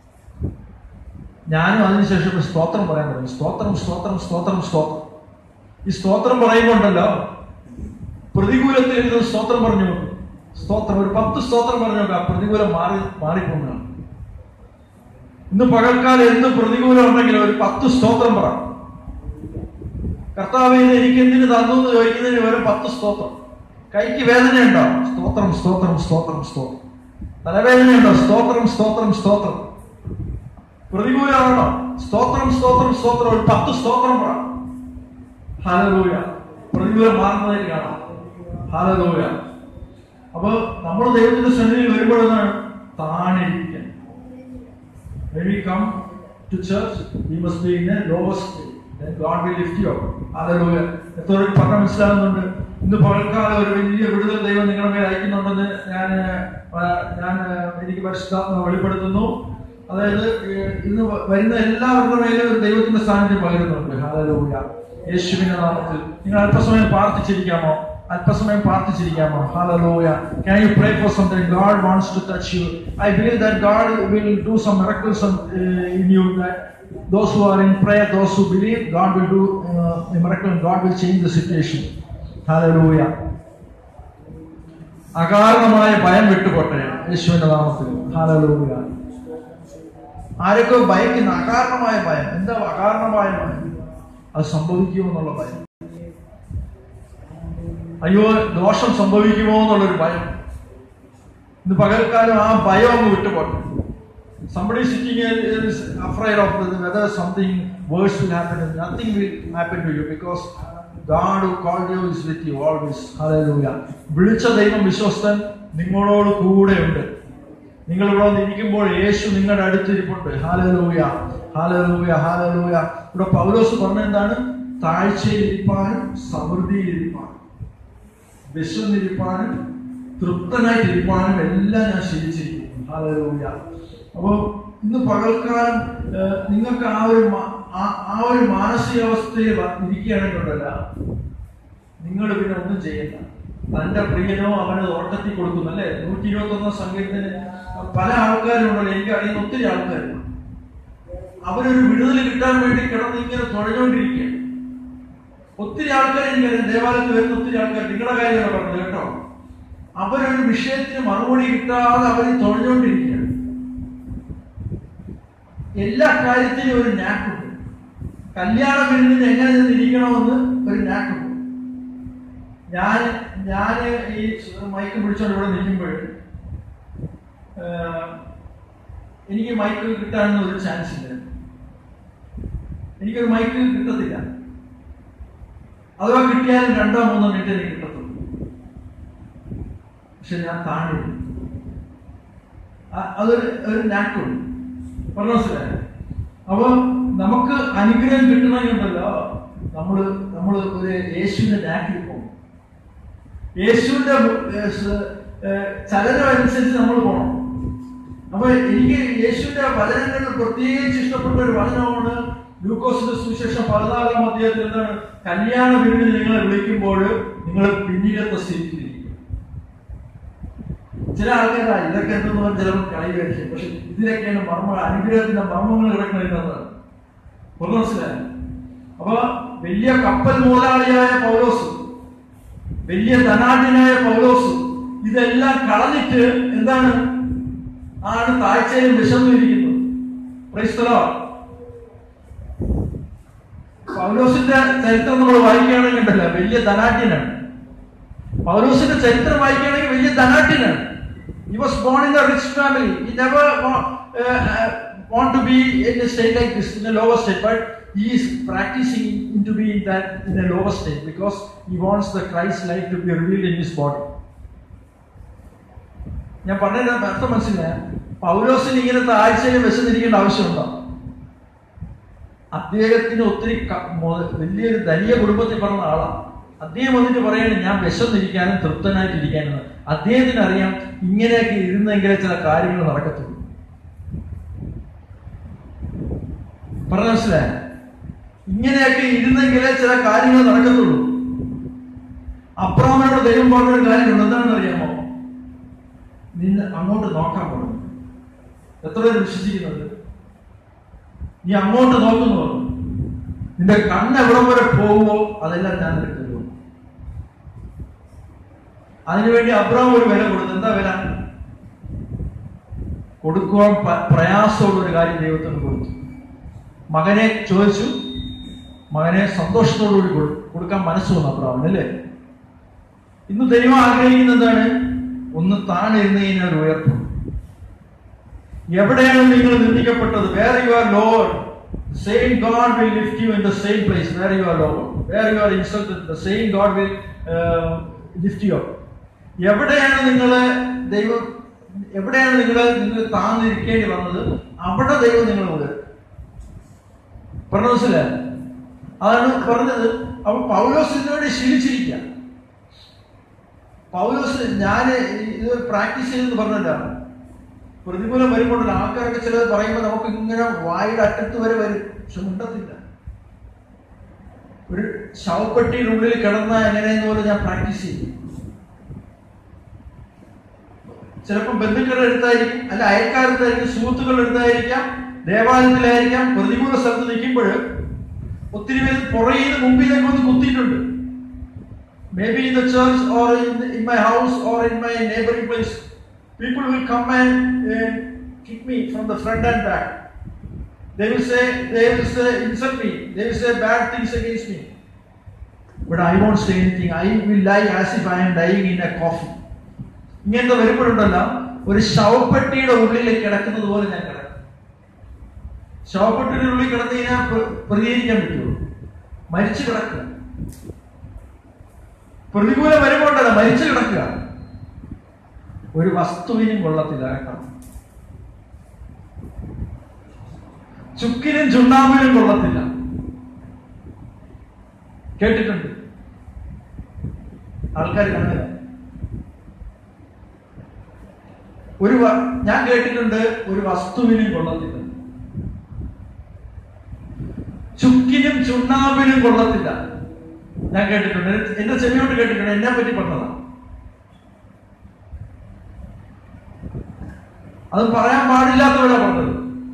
ഞാനും അതിനുശേഷം ഒരു സ്തോത്രം പറയാൻ തുടങ്ങി സ്തോത്രം സ്തോത്രം സ്തോത്രം സ്തോത്രം ഈ സ്തോത്രം പറയുമ്പോണ്ടല്ലോ പ്രതികൂലത്തിൽ ഇരുന്ന് സ്തോത്രം പറഞ്ഞു നോക്കും സ്തോത്രം ഒരു പത്ത് സ്തോത്രം പറഞ്ഞു നോക്കാം പ്രതികൂലം മാറി മാറിപ്പോകുന്നതാണ് ഇന്ന് പകൽക്കാലം എന്ത് പ്രതികൂലം ഉണ്ടെങ്കിലും ഒരു പത്ത് സ്തോത്രം പറ കർത്താവ് ഇത് എനിക്ക് എന്തിനു തന്നു എന്ന് ചോദിക്കുന്നതിന് ഒരു പത്ത് സ്തോത്രം കൈക്ക് വേദനയുണ്ടോ സ്തോത്രം സ്തോത്രം സ്തോത്രം സ്തോത്രം തലവേദനയുണ്ടോ സ്തോത്രം സ്തോത്രം സ്തോത്രം പ്രതികൂലമാണോ സ്തോത്രം സ്തോത്രം സ്തോത്രം ഒരു പത്ത് സ്തോത്രം പറ ഹാലലൂയ പ്രതികൂലം മാറുന്നതായിട്ട് കാണാം ഹാലലൂയ അപ്പൊ നമ്മൾ ദൈവത്തിന്റെ സന്നിധിയിൽ വരുമ്പോഴെന്നാണ് താണിരിക്കാൻ When we come to church, we must be in a lower state. Then God will lift you up. Hallelujah. എത്ര പറഞ്ഞ മനസ്സിലാകുന്നുണ്ട് ഇന്ന് പകൽക്കാലം ഒരു വലിയ വിടുതൽ ദൈവം നിങ്ങളുടെ മേൽ അയക്കുന്നുണ്ടെന്ന് ഞാൻ ആ, ഞാൻ ആ, എനിക്ക് പരിശുദ്ധാത്മ വെളിപ്പെടുത്തുന്നു അതായത് ഏ, ഇന്ന് വ- വരുന്ന എല്ലാവരുടെ മേലും ഒരു ദൈവത്തിന്റെ സാന്നിധ്യം പകരുന്നുണ്ട് ഹാലലൂയ യേശുവിന്റെ നാമത്തിൽ നിങ്ങൾ അല്പസമയം പ്രാർത്ഥിച്ചിരിക്കാമോ അല്പസമയം പ്രാർത്ഥിച്ചിരിക്കാമോ hallelujah can you pray for something god wants to touch you i believe that god will do some miracles on, uh, in you that those who are in prayer those who believe god will do uh, a miracle and god will change the situation hallelujah അകാരണമായ ഭയം വിട്ടുപോട്ടെ യേശുവിന്റെ നാമത്തിൽ ഹാലലൂയ ആരൊക്കെ ഭയക്കുന്ന അകാരണമായ ഭയം എന്താ അകാരണമായ ഭയം അത് സംഭവിക്കുമോ എന്നുള്ള ഭയം അയ്യോ ദോഷം സംഭവിക്കുമോ എന്നുള്ളൊരു ഭയം ഇന്ന് പകൽക്കാലം ആ ഭയം അങ്ങ് വിട്ടുപോട്ടെ somebody sitting here is afraid of the- whether something worse will happen nothing will happen to you because God who called you is with you always hallelujah വിളിച്ച ദൈവം വിശ്വസ്തൻ നിങ്ങളോട് കൂടെയുണ്ട് നിങ്ങൾ ഇവിടെ വന്ന് ഇരിക്കുമ്പോൾ യേശു നിങ്ങളുടെ അടുത്തിരിപ്പുണ്ട് ഹാലലൂയ ഹാലലൂയ ഹാലലൂയ ഇവിടെ പൗലോസ് പറഞ്ഞ എന്താണ് താഴ്ചയിലിരിപ്പാനും സമൃദ്ധിയിലിരിപ്പാനും വിശന്നിരിപ്പാനും തൃപ്തനായിട്ടിരിപ്പാനും എല്ലാം ഞാൻ ശീലിച്ചിരിക്കുന്നു ഹാലലൂയ അപ്പോ ഇന്ന് പകൽക്കാലം ഏഹ്, നിങ്ങൾക്ക് ആ ഒരു മാ- ആ- ആ ഒരു മാനസികാവസ്ഥയിൽ വ- ഇരിക്കുകയാണെന്നുണ്ടല്ല നിങ്ങൾ പിന്നെ ഒന്നും ചെയ്യണ്ട തന്റെ പ്രിയനോ അവനോ ഓട്ടത്തിൽ കൊടുക്കുന്നു അല്ലെ നൂറ്റി ഇരുപത്തി ഒന്നാം സംഗീതത്തിന് പല ആൾക്കാരും ഉണ്ടല്ലോ എനിക്ക് അറിയുന്ന ഒത്തിരി ആൾക്കാരുണ്ട് അവരൊരു വിടുതൽ കിട്ടാൻ വേണ്ടി കിടന്ന് ഇങ്ങനെ തുഴഞ്ഞുകൊണ്ടിരിക്കുക ഒത്തിരി ആൾക്കാർ എനിക്കറിയാം ദേവാലയത്തിൽ വരുന്ന ഒത്തിരി ആൾക്കാർ നിങ്ങളുടെ കാര്യമാണ് പറഞ്ഞത് കേട്ടോ അവരൊരു വിഷയത്തിന് മറുപടി കിട്ടാതെ അവർ തുഴഞ്ഞുകൊണ്ടിരിക്കുകയാണ് എല്ലാ കാര്യത്തിനും ഒരു നാക്കുണ്ട് കല്യാണ വിരുന്നിന് എങ്ങനെ നിന്നിരിക്കണമെന്ന് ഒരു നാക്കുണ്ട് ഞാൻ ഞാൻ ഈ മൈക്ക് പിടിച്ചോണ്ട് ഇവിടെ നിൽക്കുമ്പോൾ എനിക്ക് മൈക്ക് കിട്ടാനൊന്നും ഒരു ചാൻസ് ഇല്ല എനിക്കൊരു മൈക്ക് കിട്ടത്തില്ല അഥവാ കിട്ടിയാലും രണ്ടോ മൂന്നോ മിനിറ്റ് എനിക്ക് കിട്ടത്തുള്ളൂ പക്ഷെ ഞാൻ താഴെ അ- അതൊരു ഒരു നാക്കുണ്ട് പറഞ്ഞു മനസ്സിലായോ അപ്പൊ നമുക്ക് അനുഗ്രഹം കിട്ടണമെന്നുണ്ടല്ലോ നമ്മള് നമ്മൾ ഒരു യേശുവിന്റെ നാക്കിൽ പോകും യേശുവിന്റെ ഏർ, സ്- ഏർ, ചലനം അനുസരിച്ച് നമ്മൾ പോകണം അപ്പൊ എനിക്ക് യേശുവിന്റെ വചനങ്ങളിൽ പ്രത്യേകിച്ച് ഇഷ്ടപ്പെട്ട ഒരു വചനമാണ് ലൂക്കോസിന്റെ സുവിശേഷം പതിനാലാം അധ്യായത്തിൽ എന്താണ് കല്യാണ വിരുന്നിൽ നിങ്ങളെ വിളിക്കുമ്പോൾ നിങ്ങൾ പിന്നീടത്തെ സ്ഥിതിയിലിരിക്കും ചില ആൾക്കാർ ഇതൊക്കെ എന്തെന്ന് പറഞ്ഞാൽ ചിലപ്പോൾ കളയുകയായിരിക്കും പക്ഷെ ഇതിലൊക്കെയാണ് മർമ്മ അനുഗ്രഹത്തിന്റെ മർമ്മങ്ങൾ കിടക്കുന്നത് ഒന്ന് മനസ്സിലായി അപ്പൊ വലിയ കപ്പൽ മുതലാളിയായ പൗലോസ് വലിയ ധനാഢ്യനായ പൗലോസ് ഇതെല്ലാം കളഞ്ഞിട്ട് എന്താണ് ആണ് താഴ്ചയിൽ വിശന്നിരിക്കുന്നത് Praise the Lord. പൗലോസിന്റെ ചരിത്രം നമ്മൾ വായിക്കുകയാണെങ്കിൽ ഉണ്ടല്ലോ വലിയ ധനാഢ്യനാണ് പൗലോസിന്റെ ചരിത്രം വായിക്കുകയാണെങ്കിൽ വലിയ ധനാഢ്യനാണ് he was born in a rich family he never wa- uh, uh, want to be in a state like this in a lower state but he is practicing into be in that in a lower state because he wants the Christ life to be revealed in his body ഞാൻ പറഞ്ഞത് അർത്ഥം മനസ്സിലായ പൗലോസിന് ഇങ്ങനെ താഴ്ചയിൽ വിശന്നിരിക്കേണ്ട ആവശ്യമുണ്ടോ അദ്ദേഹത്തിന് ഒത്തിരി ക- മൊ- വലിയൊരു ധനിക കുടുംബത്തിൽ പറഞ്ഞ ആളാണ് അദ്ദേഹം വന്നിട്ട് പറയാണ് ഞാൻ വിശന്നിരിക്കാനും തൃപ്തനായിട്ടിരിക്കാനും അദ്ദേഹത്തിന് അറിയാം ഇങ്ങനെയൊക്കെ ഇരുന്നെങ്കിലേ ചില കാര്യങ്ങൾ നടക്കത്തുള്ളൂ പറഞ്ഞ മനസ്സിലായ ഇങ്ങനെയൊക്കെ ഇരുന്നെങ്കിലേ ചില കാര്യങ്ങൾ നടക്കത്തുള്ളൂ അബ്രാമനോട് ദൈവം പറഞ്ഞൊരു കാര്യമുണ്ട് എന്താണെന്ന് അറിയാമോ നിന്നെ അങ്ങോട്ട് നോക്കാൻ പറഞ്ഞു എത്ര പേര് വിശ്വസിക്കുന്നുണ്ട് നീ അങ്ങോട്ട് നോക്കുന്നു പറഞ്ഞു. നിന്റെ കണ്ണ് എവിടം വരെ പോകുമോ അതെല്ലാം ഞാൻ നിനക്ക് തരും അതിനുവേണ്ടി അബ്രാം ഒരു വില കൊടുത്തു എന്താ വില കൊടുക്കുവാൻ പ- പ്രയാസമുള്ള ഒരു കാര്യം ദൈവത്തിന് കൊടുത്തു മകനെ ചോദിച്ചു മകനെ സന്തോഷത്തോടുകൂടി കൊടു- കൊടുക്കാൻ മനസ്സ് വന്നു അബ്രാമിന് അല്ലേ ഇന്ന് ദൈവം ആഗ്രഹിക്കുന്നത് എന്താണ് ഒന്ന് താണിരുന്ന് കഴിഞ്ഞാൽ ഒരു ഉയർപ്പ് എവിടെയാണ് നിങ്ങൾ നിന്ദിക്കപ്പെട്ടത് where you are lowered same God will lift you in the same place where you are lowered where you are insulted the same God will lift you എവിടെയാണ് നിങ്ങൾ ദൈവം എവിടെയാണ് നിങ്ങൾ നിങ്ങൾ താന്നിരിക്കേണ്ടി വന്നത് അവിടെ ദൈവം നിങ്ങൾ ഉയർത്തും പറഞ്ഞ മനസ്സിലായോ അതാണ് പറഞ്ഞത് അപ്പൊ പൗലോസിന് വേണ്ടി ശീലിച്ചിരിക്കുക പൗലോസ് ഞാൻ ഇത് പ്രാക്ടീസ് ചെയ്തെന്ന് പറഞ്ഞല്ല പ്രതികൂലം വരുമ്പോഴല്ല ആൾക്കാരൊക്കെ ചിലത് പറയുമ്പോൾ നമുക്ക് ഇങ്ങനെ വായുടെ അറ്റത്ത് വരെ വരും പക്ഷെ മിണ്ടത്തില്ല ഒരു ശവപ്പെട്ടിയുടെ ഉള്ളിൽ കിടന്ന എങ്ങനെയെന്ന് പോലെ ഞാൻ പ്രാക്ടീസ് ചെയ്യും ചിലപ്പോൾ ബന്ധുക്കളുടെ അടുത്തായിരിക്കും അല്ല അയൽക്കാരത്തായിരിക്കും സുഹൃത്തുക്കളുടെ അടുത്തായിരിക്കാം ദേവാലയത്തിലായിരിക്കാം പ്രതികൂല സ്ഥലത്ത് നിൽക്കുമ്പോൾ ഒത്തിരി പേര് പുറകിൽ നിന്ന് മുമ്പിലേക്ക് വന്ന് കുത്തിയിട്ടുണ്ട് maybe in the church or in, in my house or in my neighboring place people will come and uh, kick me from the front and back they will say they will say insult me they will say bad things against me but i won't say anything i will lie as if i am dying in a coffin ഇങ്ങനത്തെ വരുമ്പോഴുണ്ടല്ല ഒരു ശവപ്പെട്ടിയുടെ ഉള്ളിൽ കിടക്കുന്നത് പോലെ ഞാൻ കിടക്കും ശവപ്പെട്ടിയുടെ ഉള്ളിൽ കിടന്നു കഴിഞ്ഞാൽ പ്ര- പ്രതികരിക്കാൻ പറ്റുമോ മരിച്ചു കിടക്കുക പ്രതികൂലം വരുമ്പോണ്ടല്ല മരിച്ചു കിടക്കുക ഒരു വസ്തുവിനും കൊള്ളത്തില്ല കേട്ടോ ചുക്കിനും ചുണ്ണാമ്പിനും കൊള്ളത്തില്ല കേട്ടിട്ടുണ്ട് ആൾക്കാർ കാണുക ഒരു വ- ഞാൻ കേട്ടിട്ടുണ്ട് ഒരു വസ്തുവിനും കൊള്ളത്തില്ല ചുക്കിനും ചുണ്ണാമ്പിനും കൊള്ളത്തില്ല ഞാൻ കേട്ടിട്ടുണ്ട് എന്റെ- എന്റെ ചെവിയോട്ട് കേട്ടിട്ടുണ്ട് എന്നെ പറ്റി പറഞ്ഞതാ അത് പറയാൻ പാടില്ലാത്തവരാ പറഞ്ഞത്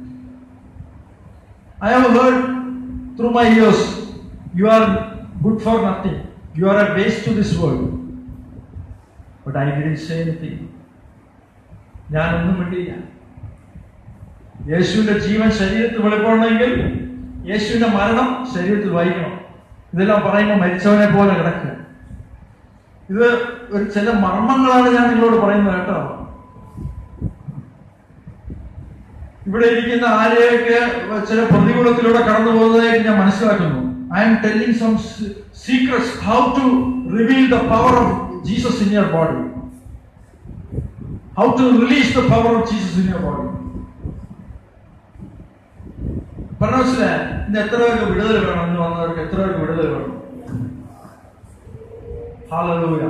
I have heard through my ears you are good for nothing you are a waste to this world but I didn't say anything ഞാനൊന്നും മിണ്ടിയില്ല യേശുവിന്റെ ജീവൻ ശരീരത്തിൽ വെളിപ്പെടണമെങ്കിൽ യേശുവിന്റെ മരണം ശരീരത്തിൽ വഹിക്കണം ഇതെല്ലാം പറയുമ്പോൾ മരിച്ചവനെ പോലെ കിടക്കുക ഇത് ഒരു ചില മർമ്മങ്ങളാണ് ഞാൻ നിങ്ങളോട് പറയുന്നത് കേട്ടോ ഇവിടെ ഇരിക്കുന്ന ആരെയൊക്കെ ചില പ്രതികൂലത്തിലൂടെ കടന്നു പോകുന്നതായിട്ട് ഞാൻ മനസ്സിലാക്കുന്നു I'm telling some secrets how to reveal the power of Jesus in your body how to release the power of Jesus in your body പറഞ്ഞ മനസ്സിലായ ഇന്ന് എത്ര പേർക്ക് വിടുതൽ വേണം എന്ന് വന്നവർക്ക് എത്ര പേർക്ക് വിടുതൽ വേണം ഹാലലൂയ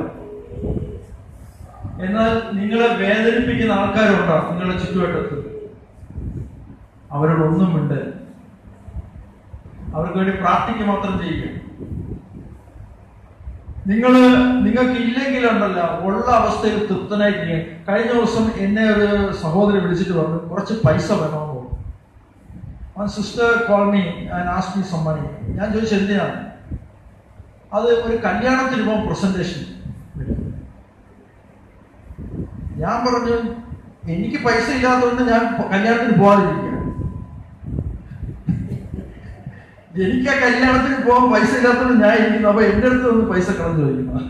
എന്നാൽ നിങ്ങളെ വേദനിപ്പിക്കുന്ന ആൾക്കാരുണ്ടോ നിങ്ങളുടെ ചുറ്റുവട്ടത്ത് അവരോടൊന്നും ഉണ്ട് അവർക്ക് വേണ്ടി പ്രാർത്ഥിക്കുക മാത്രം ചെയ്യുക നിങ്ങൾ നിങ്ങൾക്ക് ഇല്ലെങ്കിലുണ്ടല്ല ഉള്ള അവസ്ഥയിൽ തൃപ്തനായിട്ടിരിക്കുക കഴിഞ്ഞ ദിവസം എന്നെ ഒരു സഹോദരി വിളിച്ചിട്ട് പറഞ്ഞു കുറച്ച് പൈസ വേണമെന്ന് പറഞ്ഞു sister call me and ask me some money ഞാൻ ചോദിച്ചു എന്തിനാണ് അത് ഒരു കല്യാണത്തിന് പോകും പ്രസന്റേഷൻ ഞാൻ പറഞ്ഞു എനിക്ക് പൈസ ഇല്ലാത്തതുകൊണ്ട് ഞാൻ കല്യാണത്തിന് പോകാതിരിക്കുക എനിക്ക് ആ കല്യാണത്തിന് പോകാൻ പൈസ ഇല്ലാത്തതുകൊണ്ട് ഞാൻ ഇരിക്കുന്നു അപ്പൊ എന്റെ അടുത്ത് ഒന്ന് പൈസ കളഞ്ഞു ചോദിക്കുന്നു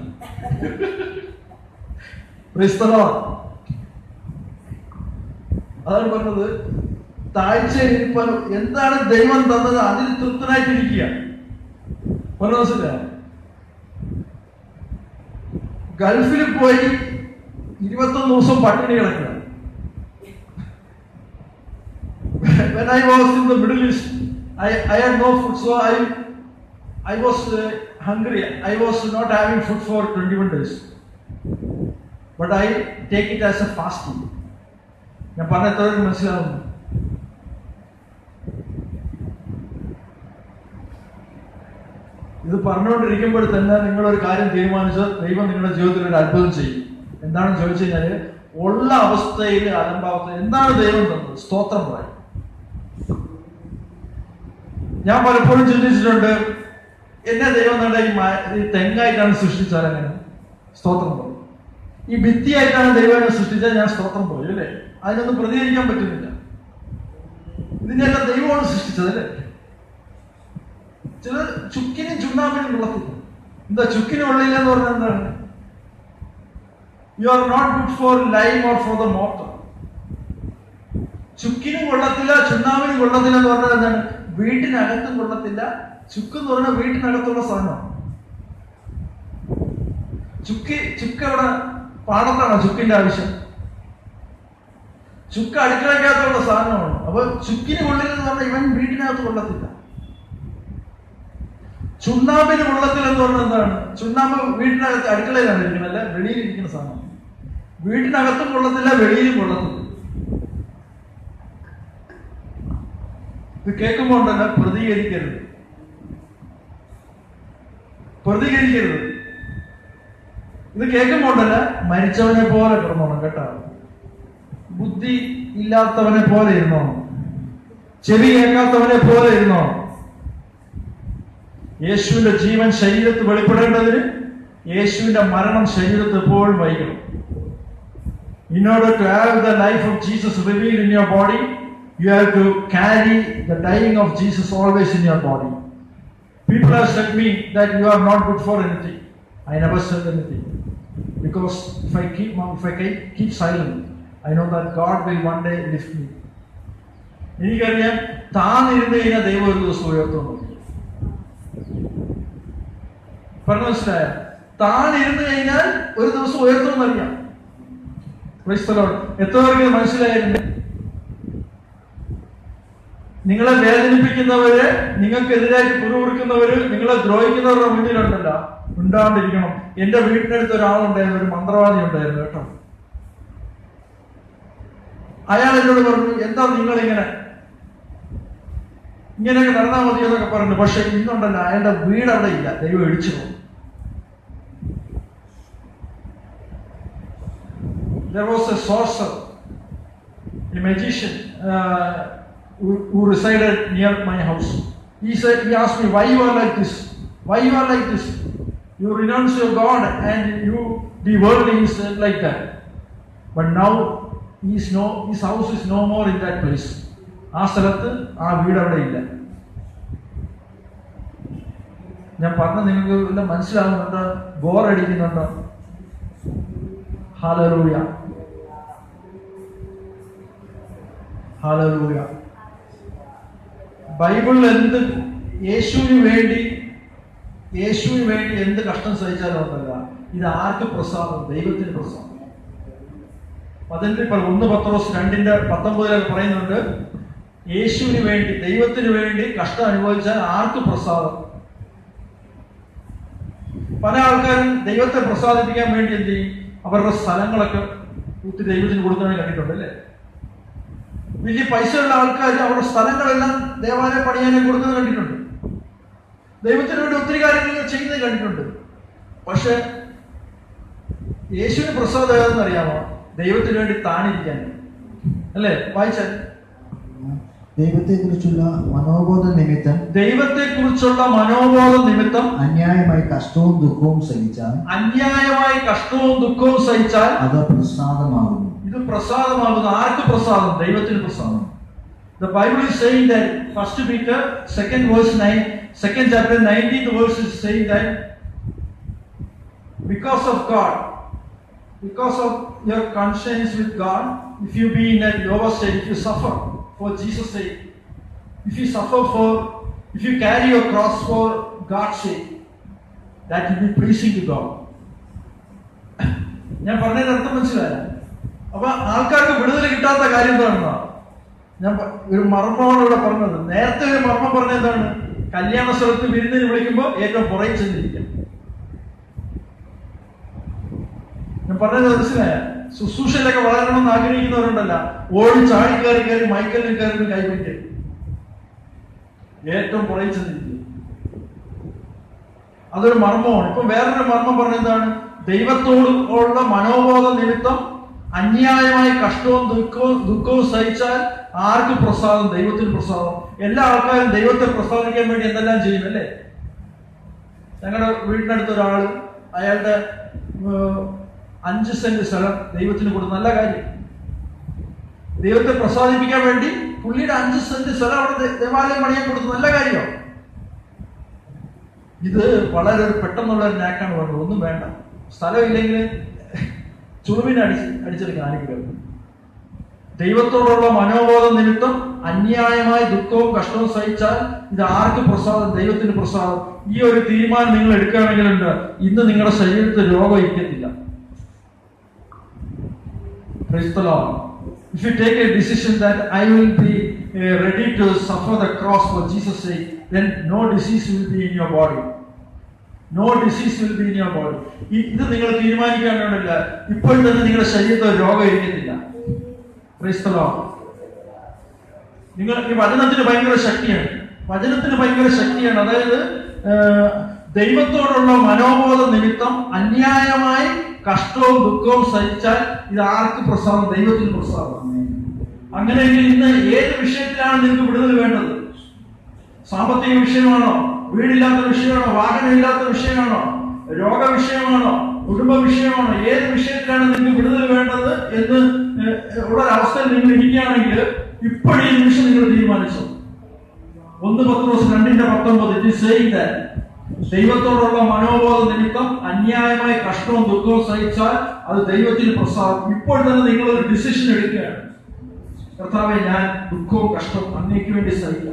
ക്രൈസ്തലോ അതാണ് പറഞ്ഞത് താഴ്ച ഇരിപ്പാൻ എന്താണ് ദൈവം തന്നത് അതിൽ തൃപ്തനായിട്ടിരിക്കുക പറഞ്ഞ മനസ്സിലായോ ഗൾഫിൽ പോയി ഇരുപത്തൊന്ന് ദിവസം പട്ടിണി കിടക്കുക when I was in the Middle East, I, I had no food, so I I was uh, hungry. I was not having food for 21 days. But I take it as a fasting. ഞാൻ പറഞ്ഞ എത്ര പേർക്ക് മനസ്സിലാവുന്നു ഇത് പറഞ്ഞുകൊണ്ടിരിക്കുമ്പോൾ തന്നെ നിങ്ങൾ ഒരു കാര്യം തീരുമാനിച്ച് ദൈവം നിങ്ങളുടെ ജീവിതത്തിൽ ഒരു അത്ഭുതം ചെയ്യും എന്താണെന്ന് ചോദിച്ചു കഴിഞ്ഞാല് ഉള്ള അവസ്ഥയിൽ അലംഭാവസ്ഥ എന്താണ് ദൈവം തന്നത് സ്തോത്രം പറയും ഞാൻ പലപ്പോഴും ചിന്തിച്ചിട്ടുണ്ട് എന്നെ ദൈവം നല്ല ഈ മ- ഈ തെങ്ങായിട്ടാണ് സൃഷ്ടിച്ചാൽ അങ്ങനെ സ്തോത്രം പറയും ഈ ഭിത്തിയായിട്ടാണ് ദൈവം എന്നെ സൃഷ്ടിച്ചാൽ ഞാൻ സ്തോത്രം പറയും അല്ലേ അതിനൊന്നും പ്രതികരിക്കാൻ പറ്റുന്നില്ല ഇതിനെല്ലാം ദൈവമാണ് സൃഷ്ടിച്ചത് അല്ലേ ചില ചുക്കിനും ചുണ്ണാമ്പിനും കൊള്ളത്തില്ല എന്താ ചുക്കിന് കൊള്ളില്ല എന്ന് പറഞ്ഞാൽ എന്താണ് you are not good for lime or for the mortar ചുക്കിനും കൊള്ളത്തില്ല ചുണ്ണാമ്പിനും കൊള്ളത്തില്ല എന്ന് പറഞ്ഞാൽ എന്താണ് വീട്ടിനകത്തും കൊള്ളത്തില്ല ചുക്ക് എന്ന് പറഞ്ഞാൽ വീട്ടിനകത്തുള്ള സാധനമാണ് ചുക്ക് ചുക്ക് അവിടെ പാടത്താണോ ചുക്കിന്റെ ആവശ്യം ചുക്ക് അടുക്കളയ്ക്കകത്തുള്ള സാധനമാണ് അപ്പൊ ചുക്കിന് കൊള്ളില്ലെന്ന് പറഞ്ഞാൽ ഇവൻ വീട്ടിനകത്ത് കൊള്ളത്തില്ല ചുണ്ണാമ്പിന് കൊള്ളത്തില്ല എന്ന് പറഞ്ഞാൽ എന്താണ് ചുണ്ണാമ്പ് വീട്ടിനകത്ത് അടുക്കളയിലാണ് ഇരിക്കുന്നത് അല്ല വെളിയിൽ ഇരിക്കുന്ന സാധനം വീട്ടിനകത്തും കൊള്ളത്തില്ല വെളിയിലും കൊള്ളത്തില്ല ഇത് കേൾക്കുമ്പോൾ ഉണ്ടല്ലോ പ്രതികരിക്കരുത് പ്രതികരിക്കരുത് ഇത് കേൾക്കുമ്പോൾ ഉണ്ടല്ലോ മരിച്ചവനെ പോലെ കിടന്നോണം കേട്ടോ ബുദ്ധി ഇല്ലാത്തവനെ പോലെ ഇരുന്നോണം ചെവി കേൾക്കാത്തവനെ പോലെ ഇരുന്നോണം യേശുവിന്റെ ജീവൻ ശരീരത്ത് വെളിപ്പെടേണ്ടതിന് യേശുവിന്റെ മരണം ശരീരത്ത് എപ്പോഴും വൈകണം In order to have the life of Jesus revealed in your body, you have to carry the dying of Jesus always in your body. People have said me that you are not good for anything. I never said anything. Because if I keep if I keep, keep silent, I know that God will one day lift me. എനിക്കറിയാം താന്നിരുന്ന് കഴിഞ്ഞാൽ ദൈവം ഒരു ദിവസം ഉയർത്തുന്നു പറഞ്ഞു മനസ്സിലായ താൻ ഇരുന്ന് കഴിഞ്ഞാൽ ഒരു ദിവസം ഉയർത്തുമെന്നറിയാം Praise the Lord. എത്ര പേർക്ക് ഇത് മനസ്സിലായിരുന്നു നിങ്ങളെ വേദനിപ്പിക്കുന്നവര് നിങ്ങൾക്കെതിരായിട്ട് കുറുകുറുക്കുന്നവര് നിങ്ങളെ ദ്രോഹിക്കുന്നവരുടെ മുന്നിലുണ്ടല്ലോ ഉണ്ടാണ്ടിരിക്കണം എന്റെ വീട്ടിനടുത്ത് ഒരാളുണ്ടായിരുന്നു ഒരു മന്ത്രവാദി ഉണ്ടായിരുന്നു കേട്ടോ അയാൾ എന്നോട് പറഞ്ഞു എന്താ നിങ്ങൾ ഇങ്ങനെ ഇങ്ങനെയൊക്കെ നടന്നാൽ മതി എന്നൊക്കെ പറഞ്ഞു പക്ഷെ ഇന്നുണ്ടല്ലോ അയാളുടെ വീട് അവിടെ ഇല്ല ദൈവം ഇടിച്ചു പോകും there was a sorcerer, a magician uh, who, who resided near my house. He said, he asked me, why you are like this? Why you are like this? You renounce your God and you be worldly is like that. But now he is no, his house is no more in that place. ആ സ്ഥലത്ത് ആ വീട് അവിടെ ഇല്ല ഞാൻ പറഞ്ഞ നിങ്ങൾക്ക് വല്ല മനസ്സിലാവുന്നുണ്ടോ ബോറടിക്കുന്നുണ്ടോ ഹാലലൂയ ഹാലലൂയ ബൈബിളിൽ എന്ത് യേശുവിന് വേണ്ടി യേശുവിന് വേണ്ടി എന്ത് കഷ്ടം സഹിച്ചാലും ഉണ്ടല്ല ഇത് ആർക്ക് പ്രസാദം ദൈവത്തിന് പ്രസാദം അതിന്റെ ഇപ്പോൾ ഒന്ന് പത്രോസ് രണ്ടിന്റെ പത്തൊമ്പതിലൊക്കെ പറയുന്നുണ്ട് യേശുവിന് വേണ്ടി ദൈവത്തിന് വേണ്ടി കഷ്ടം അനുഭവിച്ചാൽ ആർക്ക് പ്രസാദം പല ആൾക്കാരും ദൈവത്തെ പ്രസാദിപ്പിക്കാൻ വേണ്ടി എന്ത് ചെയ്യും അവരുടെ സ്ഥലങ്ങളൊക്കെ കൂട്ടി ദൈവത്തിന് കൊടുക്കുന്നതിന് കണ്ടിട്ടുണ്ട് അല്ലേ വലിയ പൈസയുള്ള ആൾക്കാർ അവരുടെ സ്ഥലങ്ങളെല്ലാം ദേവാലയ പണിയാനെ കൊടുക്കുന്നത് കണ്ടിട്ടുണ്ട് ദൈവത്തിന് വേണ്ടി ഒത്തിരി കാര്യങ്ങൾ ചെയ്യുന്നത് കണ്ടിട്ടുണ്ട് പക്ഷെ യേശുവിന് പ്രസാദം ഏതെന്ന് അറിയാമോ ദൈവത്തിന് വേണ്ടി താണിരിക്കാൻ അല്ലേ വായിച്ചാൽ ദൈവത്തെക്കുറിച്ചുള്ള മനോബോധ നിമിത്തം ദൈവത്തെ കുറിച്ചുള്ള മനോബോധം നിമിത്തം അന്യായമായി കഷ്ടവും ദുഃഖവും സഹിച്ചാൽ അന്യായമായി കഷ്ടവും ദുഃഖവും സഹിച്ചാൽ അത് പ്രസാദമാകുന്നു ഇത് പ്രസാദമാകുന്ന ആർക്ക് പ്രസാദം ദൈവത്തിന് പ്രസാദം The Bible is saying that First Peter, second verse nine, second chapter, nineteenth verse is saying that because of God, because of your conscience with God, if you be in a lower state, if you suffer for Jesus' sake, if you suffer for, if you carry your cross for God's sake, that will be pleasing to God. ഞാൻ പറഞ്ഞതിന്റെ അർത്ഥം മനസ്സിലായ അപ്പൊ ആൾക്കാർക്ക് വിടുതൽ കിട്ടാത്ത കാര്യം എന്താണെന്നാ ഞാൻ പ- ഒരു മർമ്മമാണ് ഇവിടെ പറഞ്ഞത് നേരത്തെ ഒരു മർമ്മം പറഞ്ഞ എന്താണ് കല്യാണ സ്ഥലത്ത് വിരുന്നിന് വിളിക്കുമ്പോൾ ഏറ്റവും പുറകെ ചെന്നിരിക്കാം ഞാൻ പറഞ്ഞത് മനസ്സിലായ ശുശ്രൂഷയിലൊക്കെ വളരണമെന്ന് ആഗ്രഹിക്കുന്നവരുണ്ടല്ല ഓടി ചാടി കയറി കയറി മൈക്കലിൽ കയറി കൈപിടിക്കും ഏറ്റവും പുറകെ ചെന്നിരിക്കും അതൊരു മർമ്മമാണ് ഇപ്പൊ വേറൊരു മർമ്മം പറഞ്ഞെന്താണ് ദൈവത്തോട് ഉള്ള മനോബോധ നിമിത്തം അന്യായമായ കഷ്ടവും ദുഃഖവും ദുഃഖവും സഹിച്ചാൽ ആർക്ക് പ്രസാദം ദൈവത്തിന് പ്രസാദം എല്ലാ ആൾക്കാരും ദൈവത്തെ പ്രസാദിക്കാൻ വേണ്ടി എന്തെല്ലാം ചെയ്യും അല്ലേ ഞങ്ങളുടെ വീടിനടുത്ത് ഒരാൾ അയാളുടെ ഏഹ്, അഞ്ച് സെന്റ് സ്ഥലം ദൈവത്തിന് കൊടുത്തു നല്ല കാര്യം ദൈവത്തെ പ്രസാദിപ്പിക്കാൻ വേണ്ടി പുള്ളിയുടെ അഞ്ച് സെന്റ് സ്ഥലം അവിടെ ദേ- ദേവാലയം പണിയാൻ കൊടുത്തു നല്ല കാര്യമാണ് ഇത് വളരെ ഒരു പെട്ടെന്നുള്ള ഒരു നാക്കാണ് വേണ്ടത് ഒന്നും വേണ്ട സ്ഥലമില്ലെങ്കിൽ ചുളുവിനെ അടിച്ച് അടിച്ചെടുക്കാൻ അനുഗ്രഹം ദൈവത്തോടുള്ള മനോബോധ നിമിത്തം അന്യായമായ ദുഃഖവും കഷ്ടവും സഹിച്ചാൽ ഇത് ആർക്ക് പ്രസാദം ദൈവത്തിന് പ്രസാദം ഈ ഒരു തീരുമാനം നിങ്ങൾ എടുക്കുകയാണെങ്കിലുണ്ട് ഇന്ന് നിങ്ങളുടെ ശരീരത്തിൽ രോഗം ഇരിക്കത്തില്ല Praise the Lord. If you take a decision that I will be uh, ready to suffer the cross for Jesus' sake, then no disease will be in your body. No disease will be in your body ഇത് നിങ്ങൾ തീരുമാനിക്കാനുള്ള ഇപ്പോൾ തന്നെ നിങ്ങളുടെ ശരീരത്തിൽ ഒരു രോഗം ഇരിക്കത്തില്ല Praise the Lord. നിങ്ങൾ ഈ വചനത്തിന് ഭയങ്കര ശക്തിയാണ് വചനത്തിന് ഭയങ്കര ശക്തിയാണ് അതായത് ആ, ദൈവത്തോടുള്ള മനോബോധ നിമിത്തം അന്യായമായി കഷ്ടവും ദുഃഖവും സഹിച്ചാൽ ഇത് ആർക്ക് പ്രസാദം ദൈവത്തിന് പ്രസാദം അങ്ങനെയെങ്കിൽ ഇന്ന് ഏത് വിഷയത്തിലാണ് നിങ്ങൾക്ക് വിടുതൽ വേണ്ടത് സാമ്പത്തിക വിഷയമാണോ വീടില്ലാത്ത വിഷയമാണോ വാഹനമില്ലാത്ത വിഷയമാണോ രോഗവിഷയമാണോ കുടുംബ വിഷയമാണോ ഏത് വിഷയത്തിലാണ് നിങ്ങൾക്ക് വിടുതൽ വേണ്ടത് എന്ന് ഏഹ്, ഉള്ള ഒരവസ്ഥയിൽ നിങ്ങൾ ഇരിക്കുകയാണെങ്കിൽ ഇപ്പോഴീ നിമിഷം നിങ്ങൾ തീരുമാനിച്ചു ഒന്ന് പത്ത് ദിവസം രണ്ടിന്റെ പത്തൊമ്പത് ഇറ്റ് ഈസ് saying that ദൈവത്തോടുള്ള മനോബോധ നിമിത്തം അന്യായമായ കഷ്ടവും ദുഃഖവും സഹിച്ചാൽ അത് ദൈവത്തിന് പ്രസാദം ഇപ്പോൾ തന്നെ നിങ്ങൾ ഒരു ഡിസിഷൻ എടുക്കുകയാണ് കർത്താവെ ഞാൻ ദുഃഖവും കഷ്ടവും അങ്ങേക്ക് വേണ്ടി സഹിക്കാം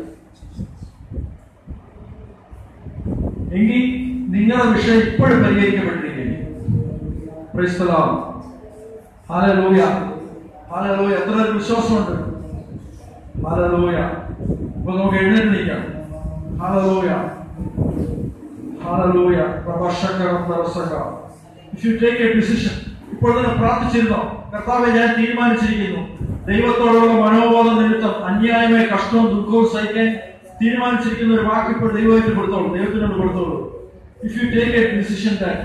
എങ്കിൽ നിങ്ങളുടെ വിഷയം ഇപ്പോഴും പരിഹരിക്കപ്പെട്ടിരിക്കുന്നു Praise the Lord. Hallelujah. Hallelujah. എത്ര ഒരു വിശ്വാസമുണ്ട് Hallelujah. അപ്പൊ നമുക്ക് എഴുന്നേറ്റ് നിൽക്കാം Hallelujah. Hallelujah. പ്രഭാഷക പ്രവസക If you take a decision, ഇപ്പോൾ തന്നെ പ്രാർത്ഥിച്ചിരുന്നോ കർത്താവെ ഞാൻ തീരുമാനിച്ചിരിക്കുന്നു ദൈവത്തോടുള്ള മനോബോധ നിമിത്തം അന്യായമായ കഷ്ടവും ദുഃഖവും സഹിക്കാൻ തീരുമാനിച്ചിരിക്കുന്ന ഒരു വാക്ക് ഇപ്പോൾ ദൈവത്തിന് കൊടുത്തോളൂ ദൈവത്തിനോട് കൊടുത്തോളൂ if you take a decision that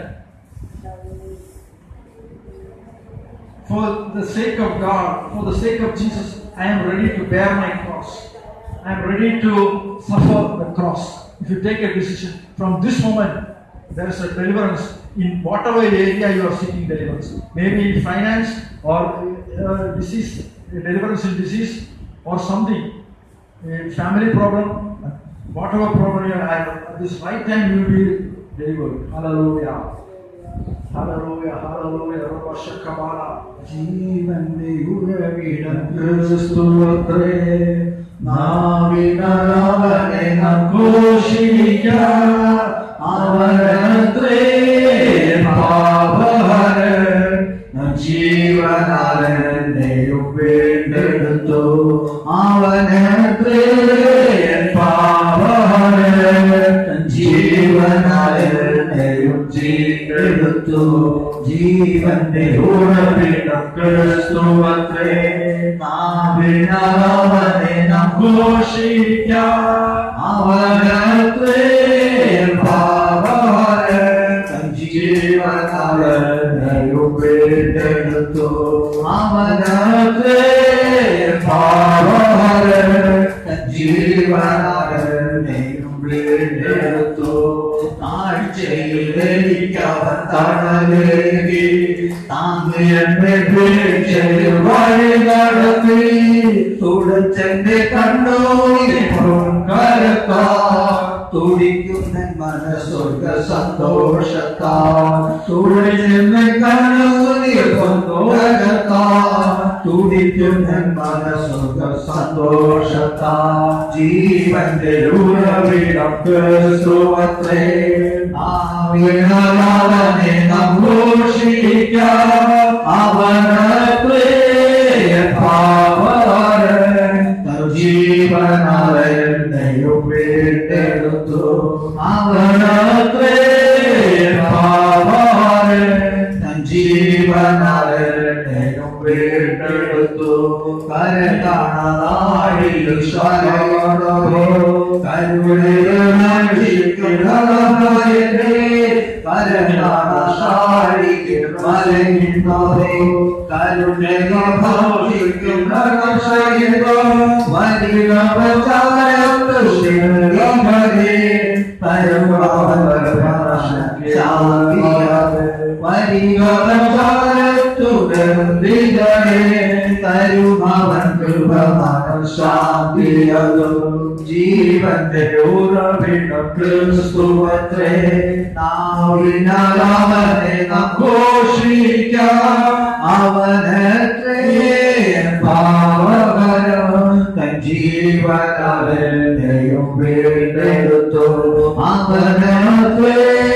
For the sake of God, for the sake of Jesus, I am ready to bear my cross. I am ready to suffer the cross. If you take a decision from this moment, there is a deliverance in whatever area you are seeking deliverance. Maybe in finance or uh, disease, deliverance in disease or something, a family problem, whatever problem you have, at this right time you will be delivered. Hallelujah. Hallelujah, hallelujah. Rabba Shakabala. ജീവന്റെ ഉറവിടം ക്രിസ്തുവത്രേ നാവിനവനെ ഘോഷിക്കാം അവനത്രേ പാപഹരൻ ജീവനാരനെയും വീണ്ടെടുത്തു അവനത്രേ പാപഹരൻ ജീവനാരനെയും ജീണ്ടെടുത്തു ജീവന്റെ ഉറവിടം ക്രിസ്തുവത്രേ നാവിനവനെ ഘോഷിക്കാം അവനത്രേ പാപഹരൻ ജീവനാരനെയും ജീവനാളെയും വീണ്ടെടുത്തു അവനത്തെ പാവഹര ജീവനാളെയും വീണ്ടെടുത്തു താഴ്ചയിൽ എനിക്കവൻ തണലേകി താങ്ങി എന്നെ വീഴ്ചയിൽ വഴി നടത്തി തുടച്ചെന്റെ കണ്ണൂരി കരത്താ തുടിക്കുന്ന മനസ്സുക സന്തോഷത്താ തുടിച്ചെന്നെ കണ്ണൂരി സന്തോഷത്താ തുടിക്കുന്ന മനസ്സുക സന്തോഷത്താ ജീവന്റെ ഉറവിടം ക്രിസ്തുവത്രേ ആവിണവനെ നഘോഷിക്കാം അവനത്രേ പാവരൻ ജീവനാലയം വീണ്ടെടുത്തു അവനത്രേ പാവരൻ ജീവനാലയം വീണ്ടെടുത്തു കര കാണാതാഴിൽ സ്വരമോ കരുണയെ കര കാണാതാഴിൽ മലങ്ങിന്നോരേ കരുണയെ ഭവിക്കുന്ന രക്ഷയോ വരികവചാരത്ത് ശിവരേ ജീവന്റെ ഉറവിടം ക്രിസ്തുവത്രേ നാവിനാലവനെ നഘോഷിക്കാം അവനത്രേ പാവകരം തൻ ജീവനാലയം വീണ്ടെടുത്തു അവനത്രേ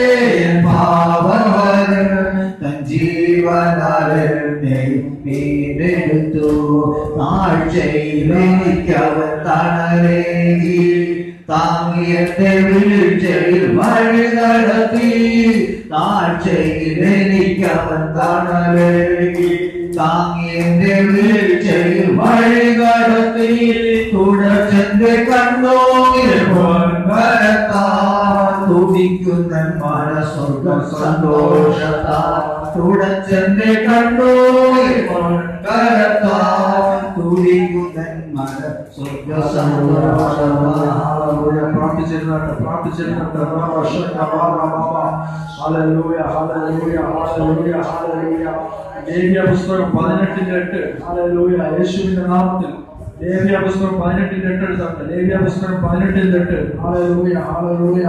പാവകരം തൻ ജീവനാലയം വീണ്ടെടുത്തു താഴ്ചയിലേക്കവൻ തണലേകി താങ്ങിയത്തെ വീഴ്ചയിൽ വഴി നടത്തി താഴ്ചയിൽ എനിക്കവൻ തണലേകി താങ്ങിയന്റെ വീഴ്ചയിൽ വഴി നടത്തി തുടച്ചെന്റെ കണ്ണോയിൽ വരത്താ തുടിക്കുന്ന മനസ്സുക സന്തോഷത്താ തുടച്ചെന്റെ കണ്ണോയിൽ കരത്താ തുടിക്കുന്ന മനസ്സുക സന്തോഷത്താ പ്രാർത്ഥിച്ചിരുന്നുണ്ട് പ്രാർത്ഥിച്ചിരുന്നുണ്ട് ഹല്ലേലൂയ ഹല്ലേലൂയ ഹല്ലേലൂയ ഹല്ലേലൂയ ലേവ്യ പുസ്തകം പതിനെട്ടിന്റെ എട്ട് ഹല്ലേലൂയ യേശുവിന്റെ നാമത്തിൽ ലേവ്യ പുസ്തകം പതിനെട്ടിന്റെ എട്ട് എടുത്തുണ്ട് ലേവ്യ പുസ്തകം പതിനെട്ടിന്റെ എട്ട് ഹല്ലേലൂയ ഹല്ലേലൂയ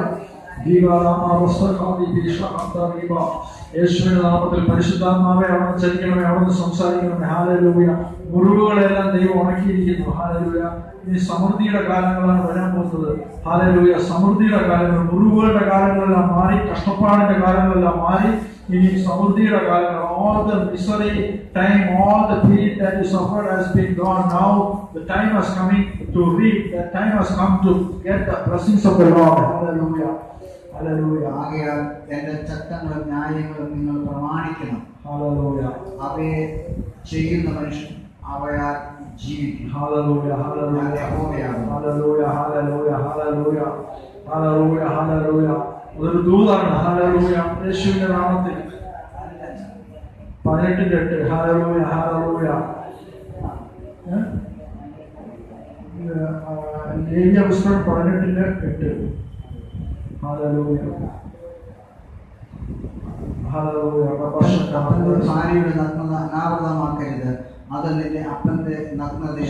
യേശുവിന്റെ നാമത്തിൽ പരിശുദ്ധാത്മാവെ അവിടെ ചലിക്കണമേ അവിടെ സംസാരിക്കണമേ ഹാലലൂയ മുറിവുകളെല്ലാം ദൈവം ഉണക്കിയിരിക്കുന്നു ഹാലലൂയ ഇനി സമൃദ്ധിയുടെ കാലങ്ങളാണ് വരാൻ പോകുന്നത് ഹാലലൂയ സമൃദ്ധിയുടെ കാലങ്ങൾ മുറിവുകളുടെ കാലങ്ങളെല്ലാം മാറി കഷ്ടപ്പാടിന്റെ കാലങ്ങളെല്ലാം മാറി ഇനി സമൃദ്ധിയുടെ കാലങ്ങൾ all the misery time all the pain that you suffered has been gone now the time has coming to reap the time has come to get the blessings of the Lord hallelujah hallelujah ആകയാൽ എന്റെ ചട്ടങ്ങളും ന്യായങ്ങളും നിങ്ങൾ പ്രമാണിക്കണം hallelujah അവയെ ചെയ്യുന്ന മനുഷ്യൻ അവയാൽ ജീവിക്കും hallelujah hallelujah hallelujah hallelujah hallelujah hallelujah hallelujah ഒരു ദൂതാണ് hallelujah യേശുവിന്റെ നാമത്തിൽ പതിനെട്ടിന്റെ എട്ട് ഹാലലൂയ ഹാലലൂയ ലേവ്യ പുസ്തകം പതിനെട്ടിന്റെ എട്ട് ഹാലലൂയ ഹാലലൂയ അപ്പന്റെ ഭാര്യയുടെ നഗ്നത അനാവൃതമാക്കരുത് അത് നിന്റെ അപ്പന്റെ നഗ്നതയെ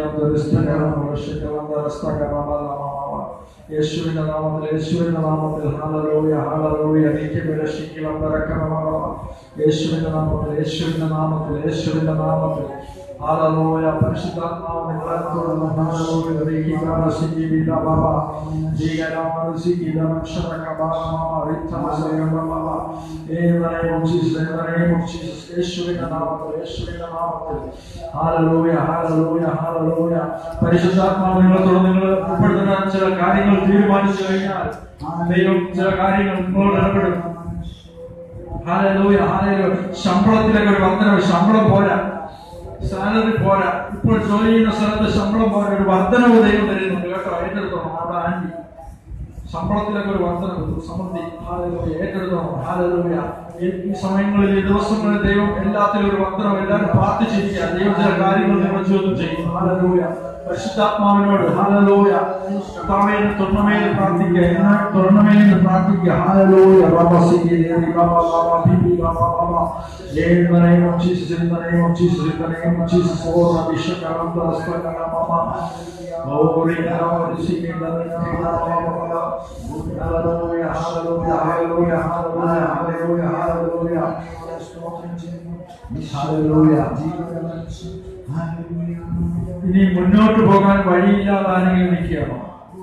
യേശുവിന്റെ നാമത്തിൽ യേശുവിന്റെ നാമത്തിൽ ഹാലലൂയ ഹാലലൂയ നീക്കിവിടെ ശിക്കിലം നിറക്കണമാവ യേശുവിന്റെ നാമത്തിൽ യേശുവിന്റെ നാമത്തിൽ യേശുവിന്റെ നാമത്തിൽ ഹാലലൂയ പരിശുദ്ധാത്മാവ് നിങ്ങളെ തുടർന്ന് ഹാലലൂയ റീക്കികാല ശിക്കിവില ബാബ ജീകരാമ ശിക്കില മക്ഷരക ബാബ റിത്തമസയം ബാബ In the name of Jesus, in the name of Jesus, യേശുവിന്റെ നാമത്തിൽ യേശുവിന്റെ നാമത്തിൽ ഹാലലൂയ ഹാലലൂയ ഹാലലൂയ പരിശുദ്ധാത്മാവ് നിങ്ങളെ തുടർന്ന് നിങ്ങൾ ഉൾപ്പെടുത്തുന്ന ചില കാര്യങ്ങൾ തീരുമാനിച്ചു കഴിഞ്ഞാൽ ദൈവം ചില കാര്യങ്ങൾ നിങ്ങളോട് ഇടപെടും ഹാലലൂയ ഹാലലൂയ ശമ്പളത്തിലൊക്കെ ഒരു വർധനവ് ശമ്പളം പോരാ സാലറി പോരാ ഇപ്പോൾ ജോലി ചെയ്യുന്ന സ്ഥലത്ത് ശമ്പളം പോരാ ഒരു വർധനവ് ദൈവം തരുന്നുണ്ട് കേട്ടോ ഏറ്റെടുത്തോണം അവിടെ ആന്റി ശമ്പളത്തിലൊക്കെ ഒരു വർധന സമൃദ്ധി ഹാലലൂയ ഏറ്റെടുക്കണം ഹാലലൂയ ഈ ഈ സമയങ്ങളിൽ ഈ ദിവസങ്ങളിൽ ദൈവം എല്ലാത്തിലും ഒരു വർധനം എല്ലാവരും പ്രാർത്ഥിച്ചിരിക്കുക ദൈവം ചില കാര്യങ്ങൾ നിങ്ങൾ ചോദ്യം ചെയ്യും ഹാലലൂയ പരിശുദ്ധാത്മാവിനോട് ഹാലലൂയ കർത്താവേൽ തുറന്നമേൽ പ്രാർത്ഥിക്കുക എന്നാൽ തുറന്നമേൽ പ്രാർത്ഥിക്കുക ഹാലലൂയ ബാബ സിഗി ദേവി ബാബ ബാബ ബിബി ബാബ ബാബ In the name of Jesus, in the name of Jesus, in the name of Jesus, oh Rabbi Shakaram, the Raspakana Mama, oh Rina, receive in the name of Hallelujah, hallelujah, hallelujah, hallelujah, hallelujah, hallelujah, hallelujah. ഇനി മുന്നോട്ട് പോകാൻ വഴിയില്ലാതെ ആരെങ്കിലും നിൽക്കുകയാണോ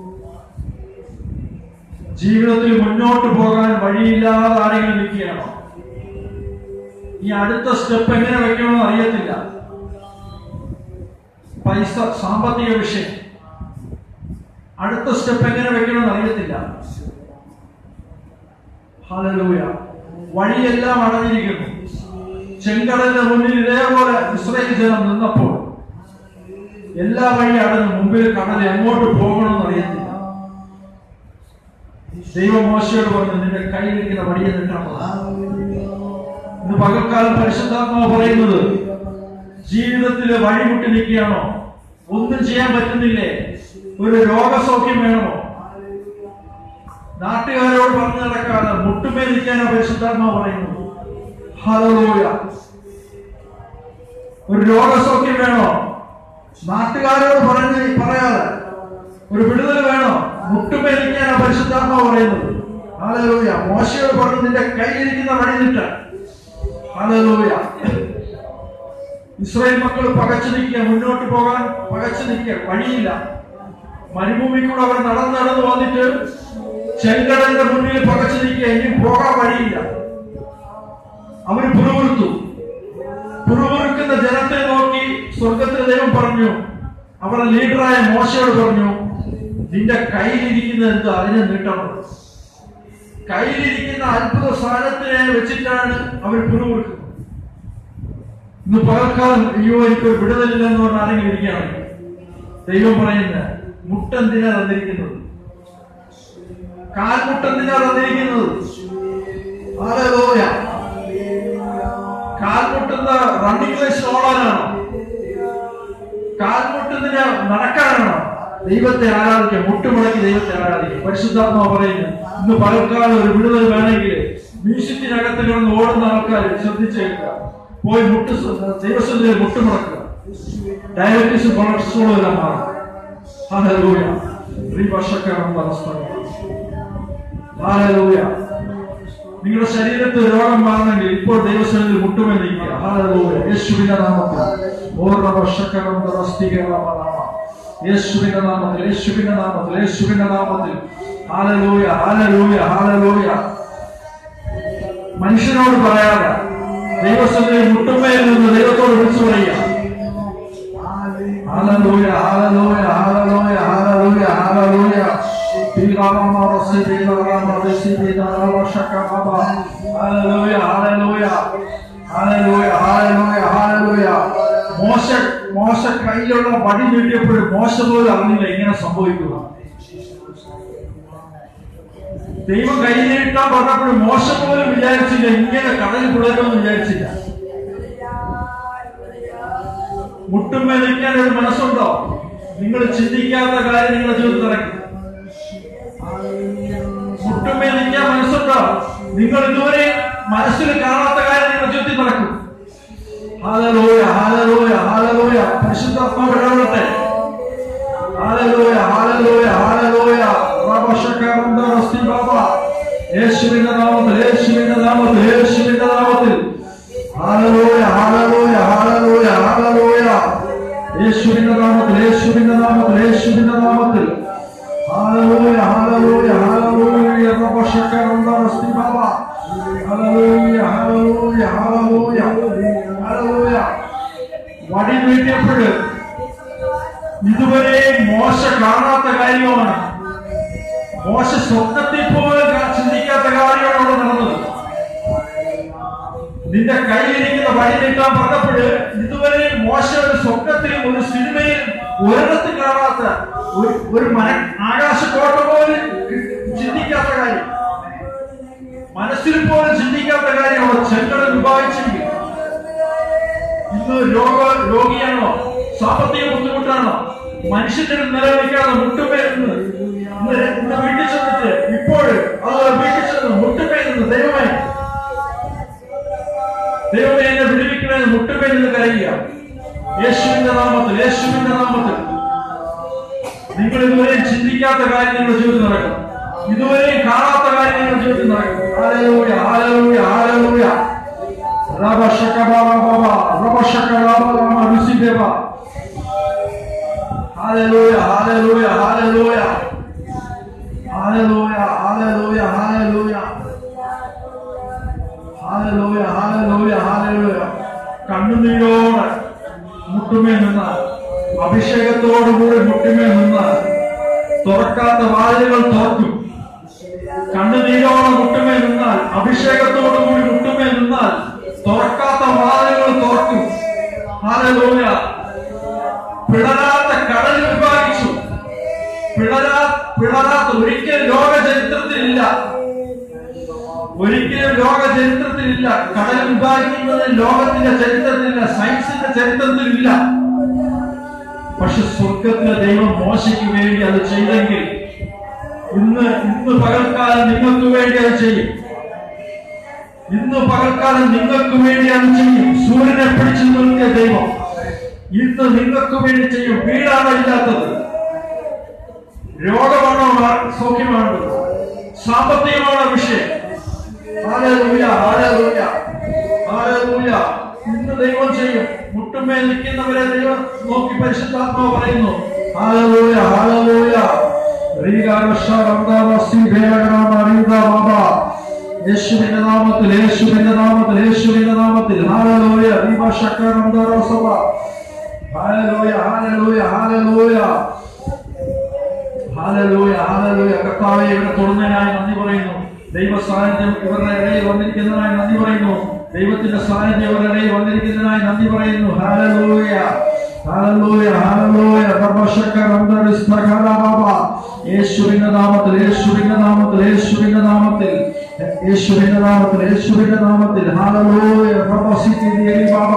ജീവിതത്തിൽ മുന്നോട്ട് പോകാൻ വഴിയില്ലാതെ ആരെങ്കിലും നിൽക്കുകയാണോ ഈ അടുത്ത സ്റ്റെപ്പ് എങ്ങനെ വെക്കണമെന്ന് അറിയത്തില്ല പൈസ സാമ്പത്തിക വിഷയം അടുത്ത സ്റ്റെപ്പ് എങ്ങനെ വെക്കണമെന്ന് അറിയത്തില്ല ഹല്ലേലൂയ വഴിയെല്ലാം അടഞ്ഞിരിക്കുന്നു ചെങ്കടലിന്റെ മുന്നിൽ ഇതേപോലെ ഇസ്രയേൽ ജനം നിന്നപ്പോൾ എല്ലാ വഴി അടഞ്ഞു മുമ്പിൽ കടൽ എങ്ങോട്ട് പോകണമെന്ന് അറിയത്തില്ല ദൈവം മോശയോട് പറഞ്ഞു നിന്റെ കയ്യിലിരിക്കുന്ന വടിയെ നിൽക്കണം ഇന്ന് പകൽക്കാലം പരിശുദ്ധാത്മാവ് പറയുന്നത് ജീവിതത്തിൽ വഴിമുട്ടി നിൽക്കുകയാണോ ഒന്നും ചെയ്യാൻ പറ്റുന്നില്ലേ ഒരു രോഗസൗഖ്യം വേണമോ നാട്ടുകാരോട് പറഞ്ഞു നടക്കാതെ മുട്ടുമേ നിൽക്കാനോ പരിശുദ്ധാത്മാവ് പറയുന്നത് ഹലോയ ഒരു രോഗസൗഖ്യം വേണോ നാട്ടുകാരോട് പറഞ്ഞ് പറയാതെ ഒരു വിടുതൽ വേണോ മുട്ടുമേ നിൽക്കാനോ പരിശുദ്ധാത്മാവ് പറയുന്നത് ഹലോയ മോശയോട് പറഞ്ഞു നിന്റെ കയ്യിലിരിക്കുന്ന വഴി നിൽക്കാൻ ഹല്ലേലൂയ ഇസ്രായേൽ മക്കൾ പകച്ചു നിൽക്കുക മുന്നോട്ട് പോകാൻ പകച്ചു നിൽക്കുക വഴിയില്ല മരുഭൂമി കൂടെ അവർ നടന്ന് നടന്ന് വന്നിട്ട് ചെങ്കടലിന്റെ മുന്നിൽ പകച്ചു നിൽക്കുക ഇനി പോകാൻ വഴിയില്ല അവർ പുറവുറുത്തു പുറവുറുക്കുന്ന ജനത്തെ നോക്കി സ്വർഗത്തിലെ ദൈവം പറഞ്ഞു അവരുടെ ലീഡറായ മോശയോട് പറഞ്ഞു നിന്റെ കയ്യിലിരിക്കുന്ന എന്ത് അതിനെ നീട്ടണം കയ്യിലിരിക്കുന്ന അത്ഭുത സാധനത്തിനെ വെച്ചിട്ടാണ് അവർ പിറുകൊടുക്കുന്നത് ഇന്ന് പകൽക്കാലം അയ്യോ എനിക്ക് വിടുതലില്ല എന്ന് പറഞ്ഞ ആരെങ്കിലും ഇരിക്കുകയാണെങ്കിൽ ദൈവം പറയുന്നത് മുട്ടെന്തിനാ തന്നിരിക്കുന്നത് കാൽമുട്ടെന്തിനാ തന്നിരിക്കുന്നത് ഹല്ലേലൂയ. കാൽമുട്ടുന്ന റണ്ണിംഗ് റേസ് ഓടാനാണോ കാൽമുട്ടുന്നതിന് നടക്കാനാണോ ദൈവത്തെ ആരാധിക്കുക മുട്ടുമുടക്കി ദൈവത്തെ ആരാധിക്കുക പരിശുദ്ധാത്മാവ് പറയുന്നു ഇന്ന് പലർക്കാലം ഒരു വിടുതൽ വേണമെങ്കിൽ മ്യൂസിയത്തിനകത്ത് കിടന്ന് ഓടുന്ന ആൾക്കാർ ശ്രദ്ധിച്ചേക്കുക പോയി മുട്ട് ദൈവസ്ഥയിൽ മുട്ടുമുടക്കുക ഡയബറ്റീസ് കൊളസ്ട്രോൾ എല്ലാം മാറും ഹല്ലേലൂയ ശ്രീവർഷക്കാരൻ പരസ്പരം ഹല്ലേലൂയ നിങ്ങളുടെ ശരീരത്തിൽ രോഗം മാറണമെങ്കിൽ ഇപ്പോൾ ദൈവസ്ഥയിൽ മുട്ടുമേ നിൽക്കുക ഹല്ലേലൂയ യേശുവിന്റെ നാമത്തിൽ ഓർമ്മ വർഷക്കാരൻ നാമ യേശുവിന്റെ നാമത്തിൽ യേശുവിന്റെ നാമത്തിൽ യേശുവിന്റെ നാമത്തിൽ ഹാലലൂയ ഹാലലൂയ ഹാലലൂയ മനുഷ്യനോട് പറയാതെ ദൈവസ്ഥയിൽ മുട്ടുമേൽ നിന്ന് ദൈവത്തോട് വിളിച്ചു പറയുക hallelujah hallelujah hallelujah hallelujah hallelujah Pilgama Rossi Pilgama Rossi Pilgama Shakababa Hallelujah Hallelujah Hallelujah Hallelujah Hallelujah മോശ മോശ കയ്യിലുള്ള വടി നീട്ടിയപ്പോൾ മോശ പോലും അറിഞ്ഞില്ല ഇങ്ങനെ സംഭവിക്കുക ദൈവം കൈ നീട്ടാൻ പറഞ്ഞപ്പോൾ മോശ പോലും വിചാരിച്ചില്ല ഇങ്ങനെ കടലിൽ പിളരുമെന്ന് വിചാരിച്ചില്ല മുട്ടുമേ നിൽക്കാൻ ഒരു മനസ്സുണ്ടോ നിങ്ങൾ ചിന്തിക്കാത്ത കാര്യം നിങ്ങളുടെ ജീവിതത്തിൽ നടക്കും മുട്ടുമേ നിൽക്കാൻ മനസ്സുണ്ടോ നിങ്ങൾ ഇതുവരെ മനസ്സിൽ കാണാത്ത കാര്യം നിങ്ങളുടെ ജീവിതത്തിൽ നടക്കും ഹാലലോയ ഹാലലോയ ഹാലലോയ പരിശുദ്ധാത്മാവ് ഇടപെടട്ടെ ഹാലലോയ ഹാലലോയ ഹാലലോയ റബശകരന്ദ റസ്തി ബാബ യേശുവിന്റെ നാമത്തിൽ യേശുവിന്റെ നാമത്തിൽ യേശുവിന്റെ നാമത്തിൽ ഹാലലോയ ഹാലലോയ ഹാലലോയ ഹാലലോയ യേശുവിന്റെ നാമത്തിൽ യേശുവിന്റെ നാമത്തിൽ യേശുവിന്റെ നാമത്തിൽ ഹാലലോയ ഹാലലോയ ഹാലലോയ റബശകരന്ദ റസ്തി ബാബ ഹാലലോയ ഹാലലോയ ഹാലലോയ ഹാലലോയ വടി നീട്ടിയപ്പോൾ ഇതുവരെ മോശ കാണാത്ത കാര്യമാണ് മോശ സ്വപ്നത്തിൽ പോലും കാ- ചിന്തിക്കാത്ത കാര്യമാണ് അവിടെ നടന്നത് നിന്റെ കയ്യിലിരിക്കുന്ന വഴി നീട്ടാൻ പറഞ്ഞപ്പോൾ ഇതുവരെ മോശ ഒരു സ്വപ്നത്തിൽ ഒരു സിനിമയിൽ ഒരിടത്ത് കാണാത്ത ഒരു ഒരു മന ആകാശക്കോട്ട പോലും ചിന്തിക്കാത്ത കാര്യം മനസ്സിൽ പോലും ചിന്തിക്കാത്ത കാര്യം അവർ ചെങ്കടൽ വിഭാഗിച്ചെങ്കിൽ ഇന്ന് രോഗ രോഗിയാണോ സാമ്പത്തിക ബുദ്ധിമുട്ടാണോ മനുഷ്യന്റെ അടുത്ത് നിലവിളിക്കാതെ മുട്ടുമേ നിന്ന് ഇന്ന് ര- ഇന്ന് വീട്ടിൽ ചെന്നിട്ട് ഇപ്പോൾ അതുപോലെ വീട്ടിൽ ചെന്ന് മുട്ടുമേ നിന്ന് ദൈവമേ ദൈവമേ എന്നെ വിടുവിക്കണമെന്ന് മുട്ടുമേ നിന്ന് കരയുക യേശുവിന്റെ നാമത്തിൽ യേശുവിന്റെ നാമത്തിൽ നിങ്ങൾ ഇതുവരെയും ചിന്തിക്കാത്ത കാര്യം നിങ്ങളുടെ ജീവിതത്തിൽ നടക്കും ഇതുവരെയും കാണാത്ത കാര്യം നിങ്ങളുടെ ജീവിതത്തിൽ നടക്കും ഹാലലൂയ ഹാലലൂയ ഹാലലൂയ റബശകബാബാബ റബശകബാബാബ രുസിദേവ hallelujah hallelujah hallelujah hallelujah hallelujah hallelujah hallelujah hallelujah hallelujah കണ്ണുനീരോടെ മുട്ടുമേ നിന്നാൽ അഭിഷേകത്തോടുകൂടി മുട്ടുമേ നിന്നാൽ തുറക്കാത്ത വാതിലുകൾ തുറക്കും കണ്ണുനീരോടെ മുട്ടുമേ നിന്നാൽ അഭിഷേകത്തോടുകൂടി മുട്ടുമേ നിന്നാൽ തുറക്കാത്ത വാതിലുകൾ തുറക്കും ഹാലലൂയ പിളരാത്ത കടൽ വിഭാഗിച്ചു പിളരാ പിളരാത്ത ഒരിക്കലും ലോക ചരിത്രത്തിലില്ല ഒരിക്കലും ലോക ചരിത്രത്തിലില്ല കടൽ വിഭാഗിക്കുന്നത് ലോകത്തിന്റെ ചരിത്രത്തിലില്ല സയൻസിന്റെ ചരിത്രത്തിലില്ല പക്ഷെ സ്വർഗത്തിലെ ദൈവം മോശയ്ക്ക് വേണ്ടി അത് ചെയ്തെങ്കിൽ ഇന്ന് ഇന്ന് പകൽക്കാലം നിങ്ങൾക്ക് വേണ്ടി അത് ചെയ്യും ഇന്ന് പകൽക്കാലം നിങ്ങൾക്ക് വേണ്ടി അത് ചെയ്യും സൂര്യനെ പിടിച്ചു നിർത്തിയ ദൈവം ഇന്ന് നിങ്ങൾക്ക് വേണ്ടി ചെയ്യും വീടാണോ ഇല്ലാത്തത് രോഗമാണോ മാ- സൗഖ്യമാണോ സാമ്പത്തികമാണോ വിഷയം ഹാലലൂയ ഹാലലൂയ ഹാലലൂയ ഇന്ന് ദൈവം ചെയ്യും മുട്ടുമേൽ നിൽക്കുന്നവരെ ദൈവം നോക്കി പരിശുദ്ധാത്മാവ് പറയുന്നു ഹാലലൂയ ഹാലലൂയ യേശുവിന്റെ നാമത്തിൽ യേശുവിന്റെ നാമത്തിൽ യേശുവിന്റെ നാമത്തിൽ ഹാലലൂയ ദീപശക്രസഭ hallelujah hallelujah hallelujah hallelujah hallelujah കർത്താവെ ഇവിടെ തുറന്നതിനായി നന്ദി പറയുന്നു ദൈവ സാന്നിധ്യം ഇവരുടെ ഇടയിൽ വന്നിരിക്കുന്നതിനായി നന്ദി പറയുന്നു ദൈവത്തിന്റെ സാന്നിധ്യം ഇവരുടെ ഇടയിൽ വന്നിരിക്കുന്നതിനായി നന്ദി പറയുന്നു ഹാലലൂയ ഹാലലൂയ ഹാലലൂയ തപശക്കർ ബാബ യേശുവിന്റെ നാമത്തിൽ യേശുവിന്റെ നാമത്തിൽ യേശുവിന്റെ നാമത്തിൽ യേശുവിന്റെ നാമത്തിൽ യേശുവിന്റെ നാമത്തിൽ ഹാലലൂയ തപസിക്ക് ബാബ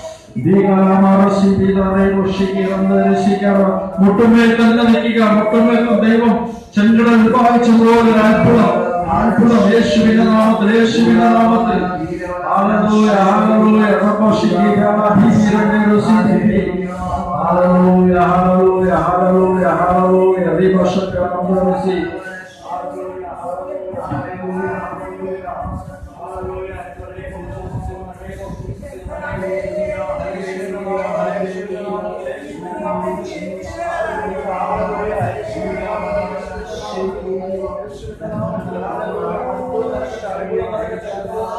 മുട്ടുമേൽ തന്നെ നിൽക്കുക മുട്ടുമേൽ ദൈവം ചെങ്കട വിഭാഗിച്ചതുപോലെ ഒരു അത്ഭുതം അത്ഭുതം യേശുവിന്റെ നാമത്തിൽ യേശുവിന്റെ നാമത്തിൽ ഹല്ലേലൂയ ഹല്ലേലൂയ റബ്ബശിക്കുക ഹീരങ്ങരുസിദ്ധി ഹല്ലേലൂയ ഹല്ലേലൂയ ഹല്ലേലൂയ ഹല്ലേലൂയ ദൈവശക്തി നമസ്കാരം Hallelujah.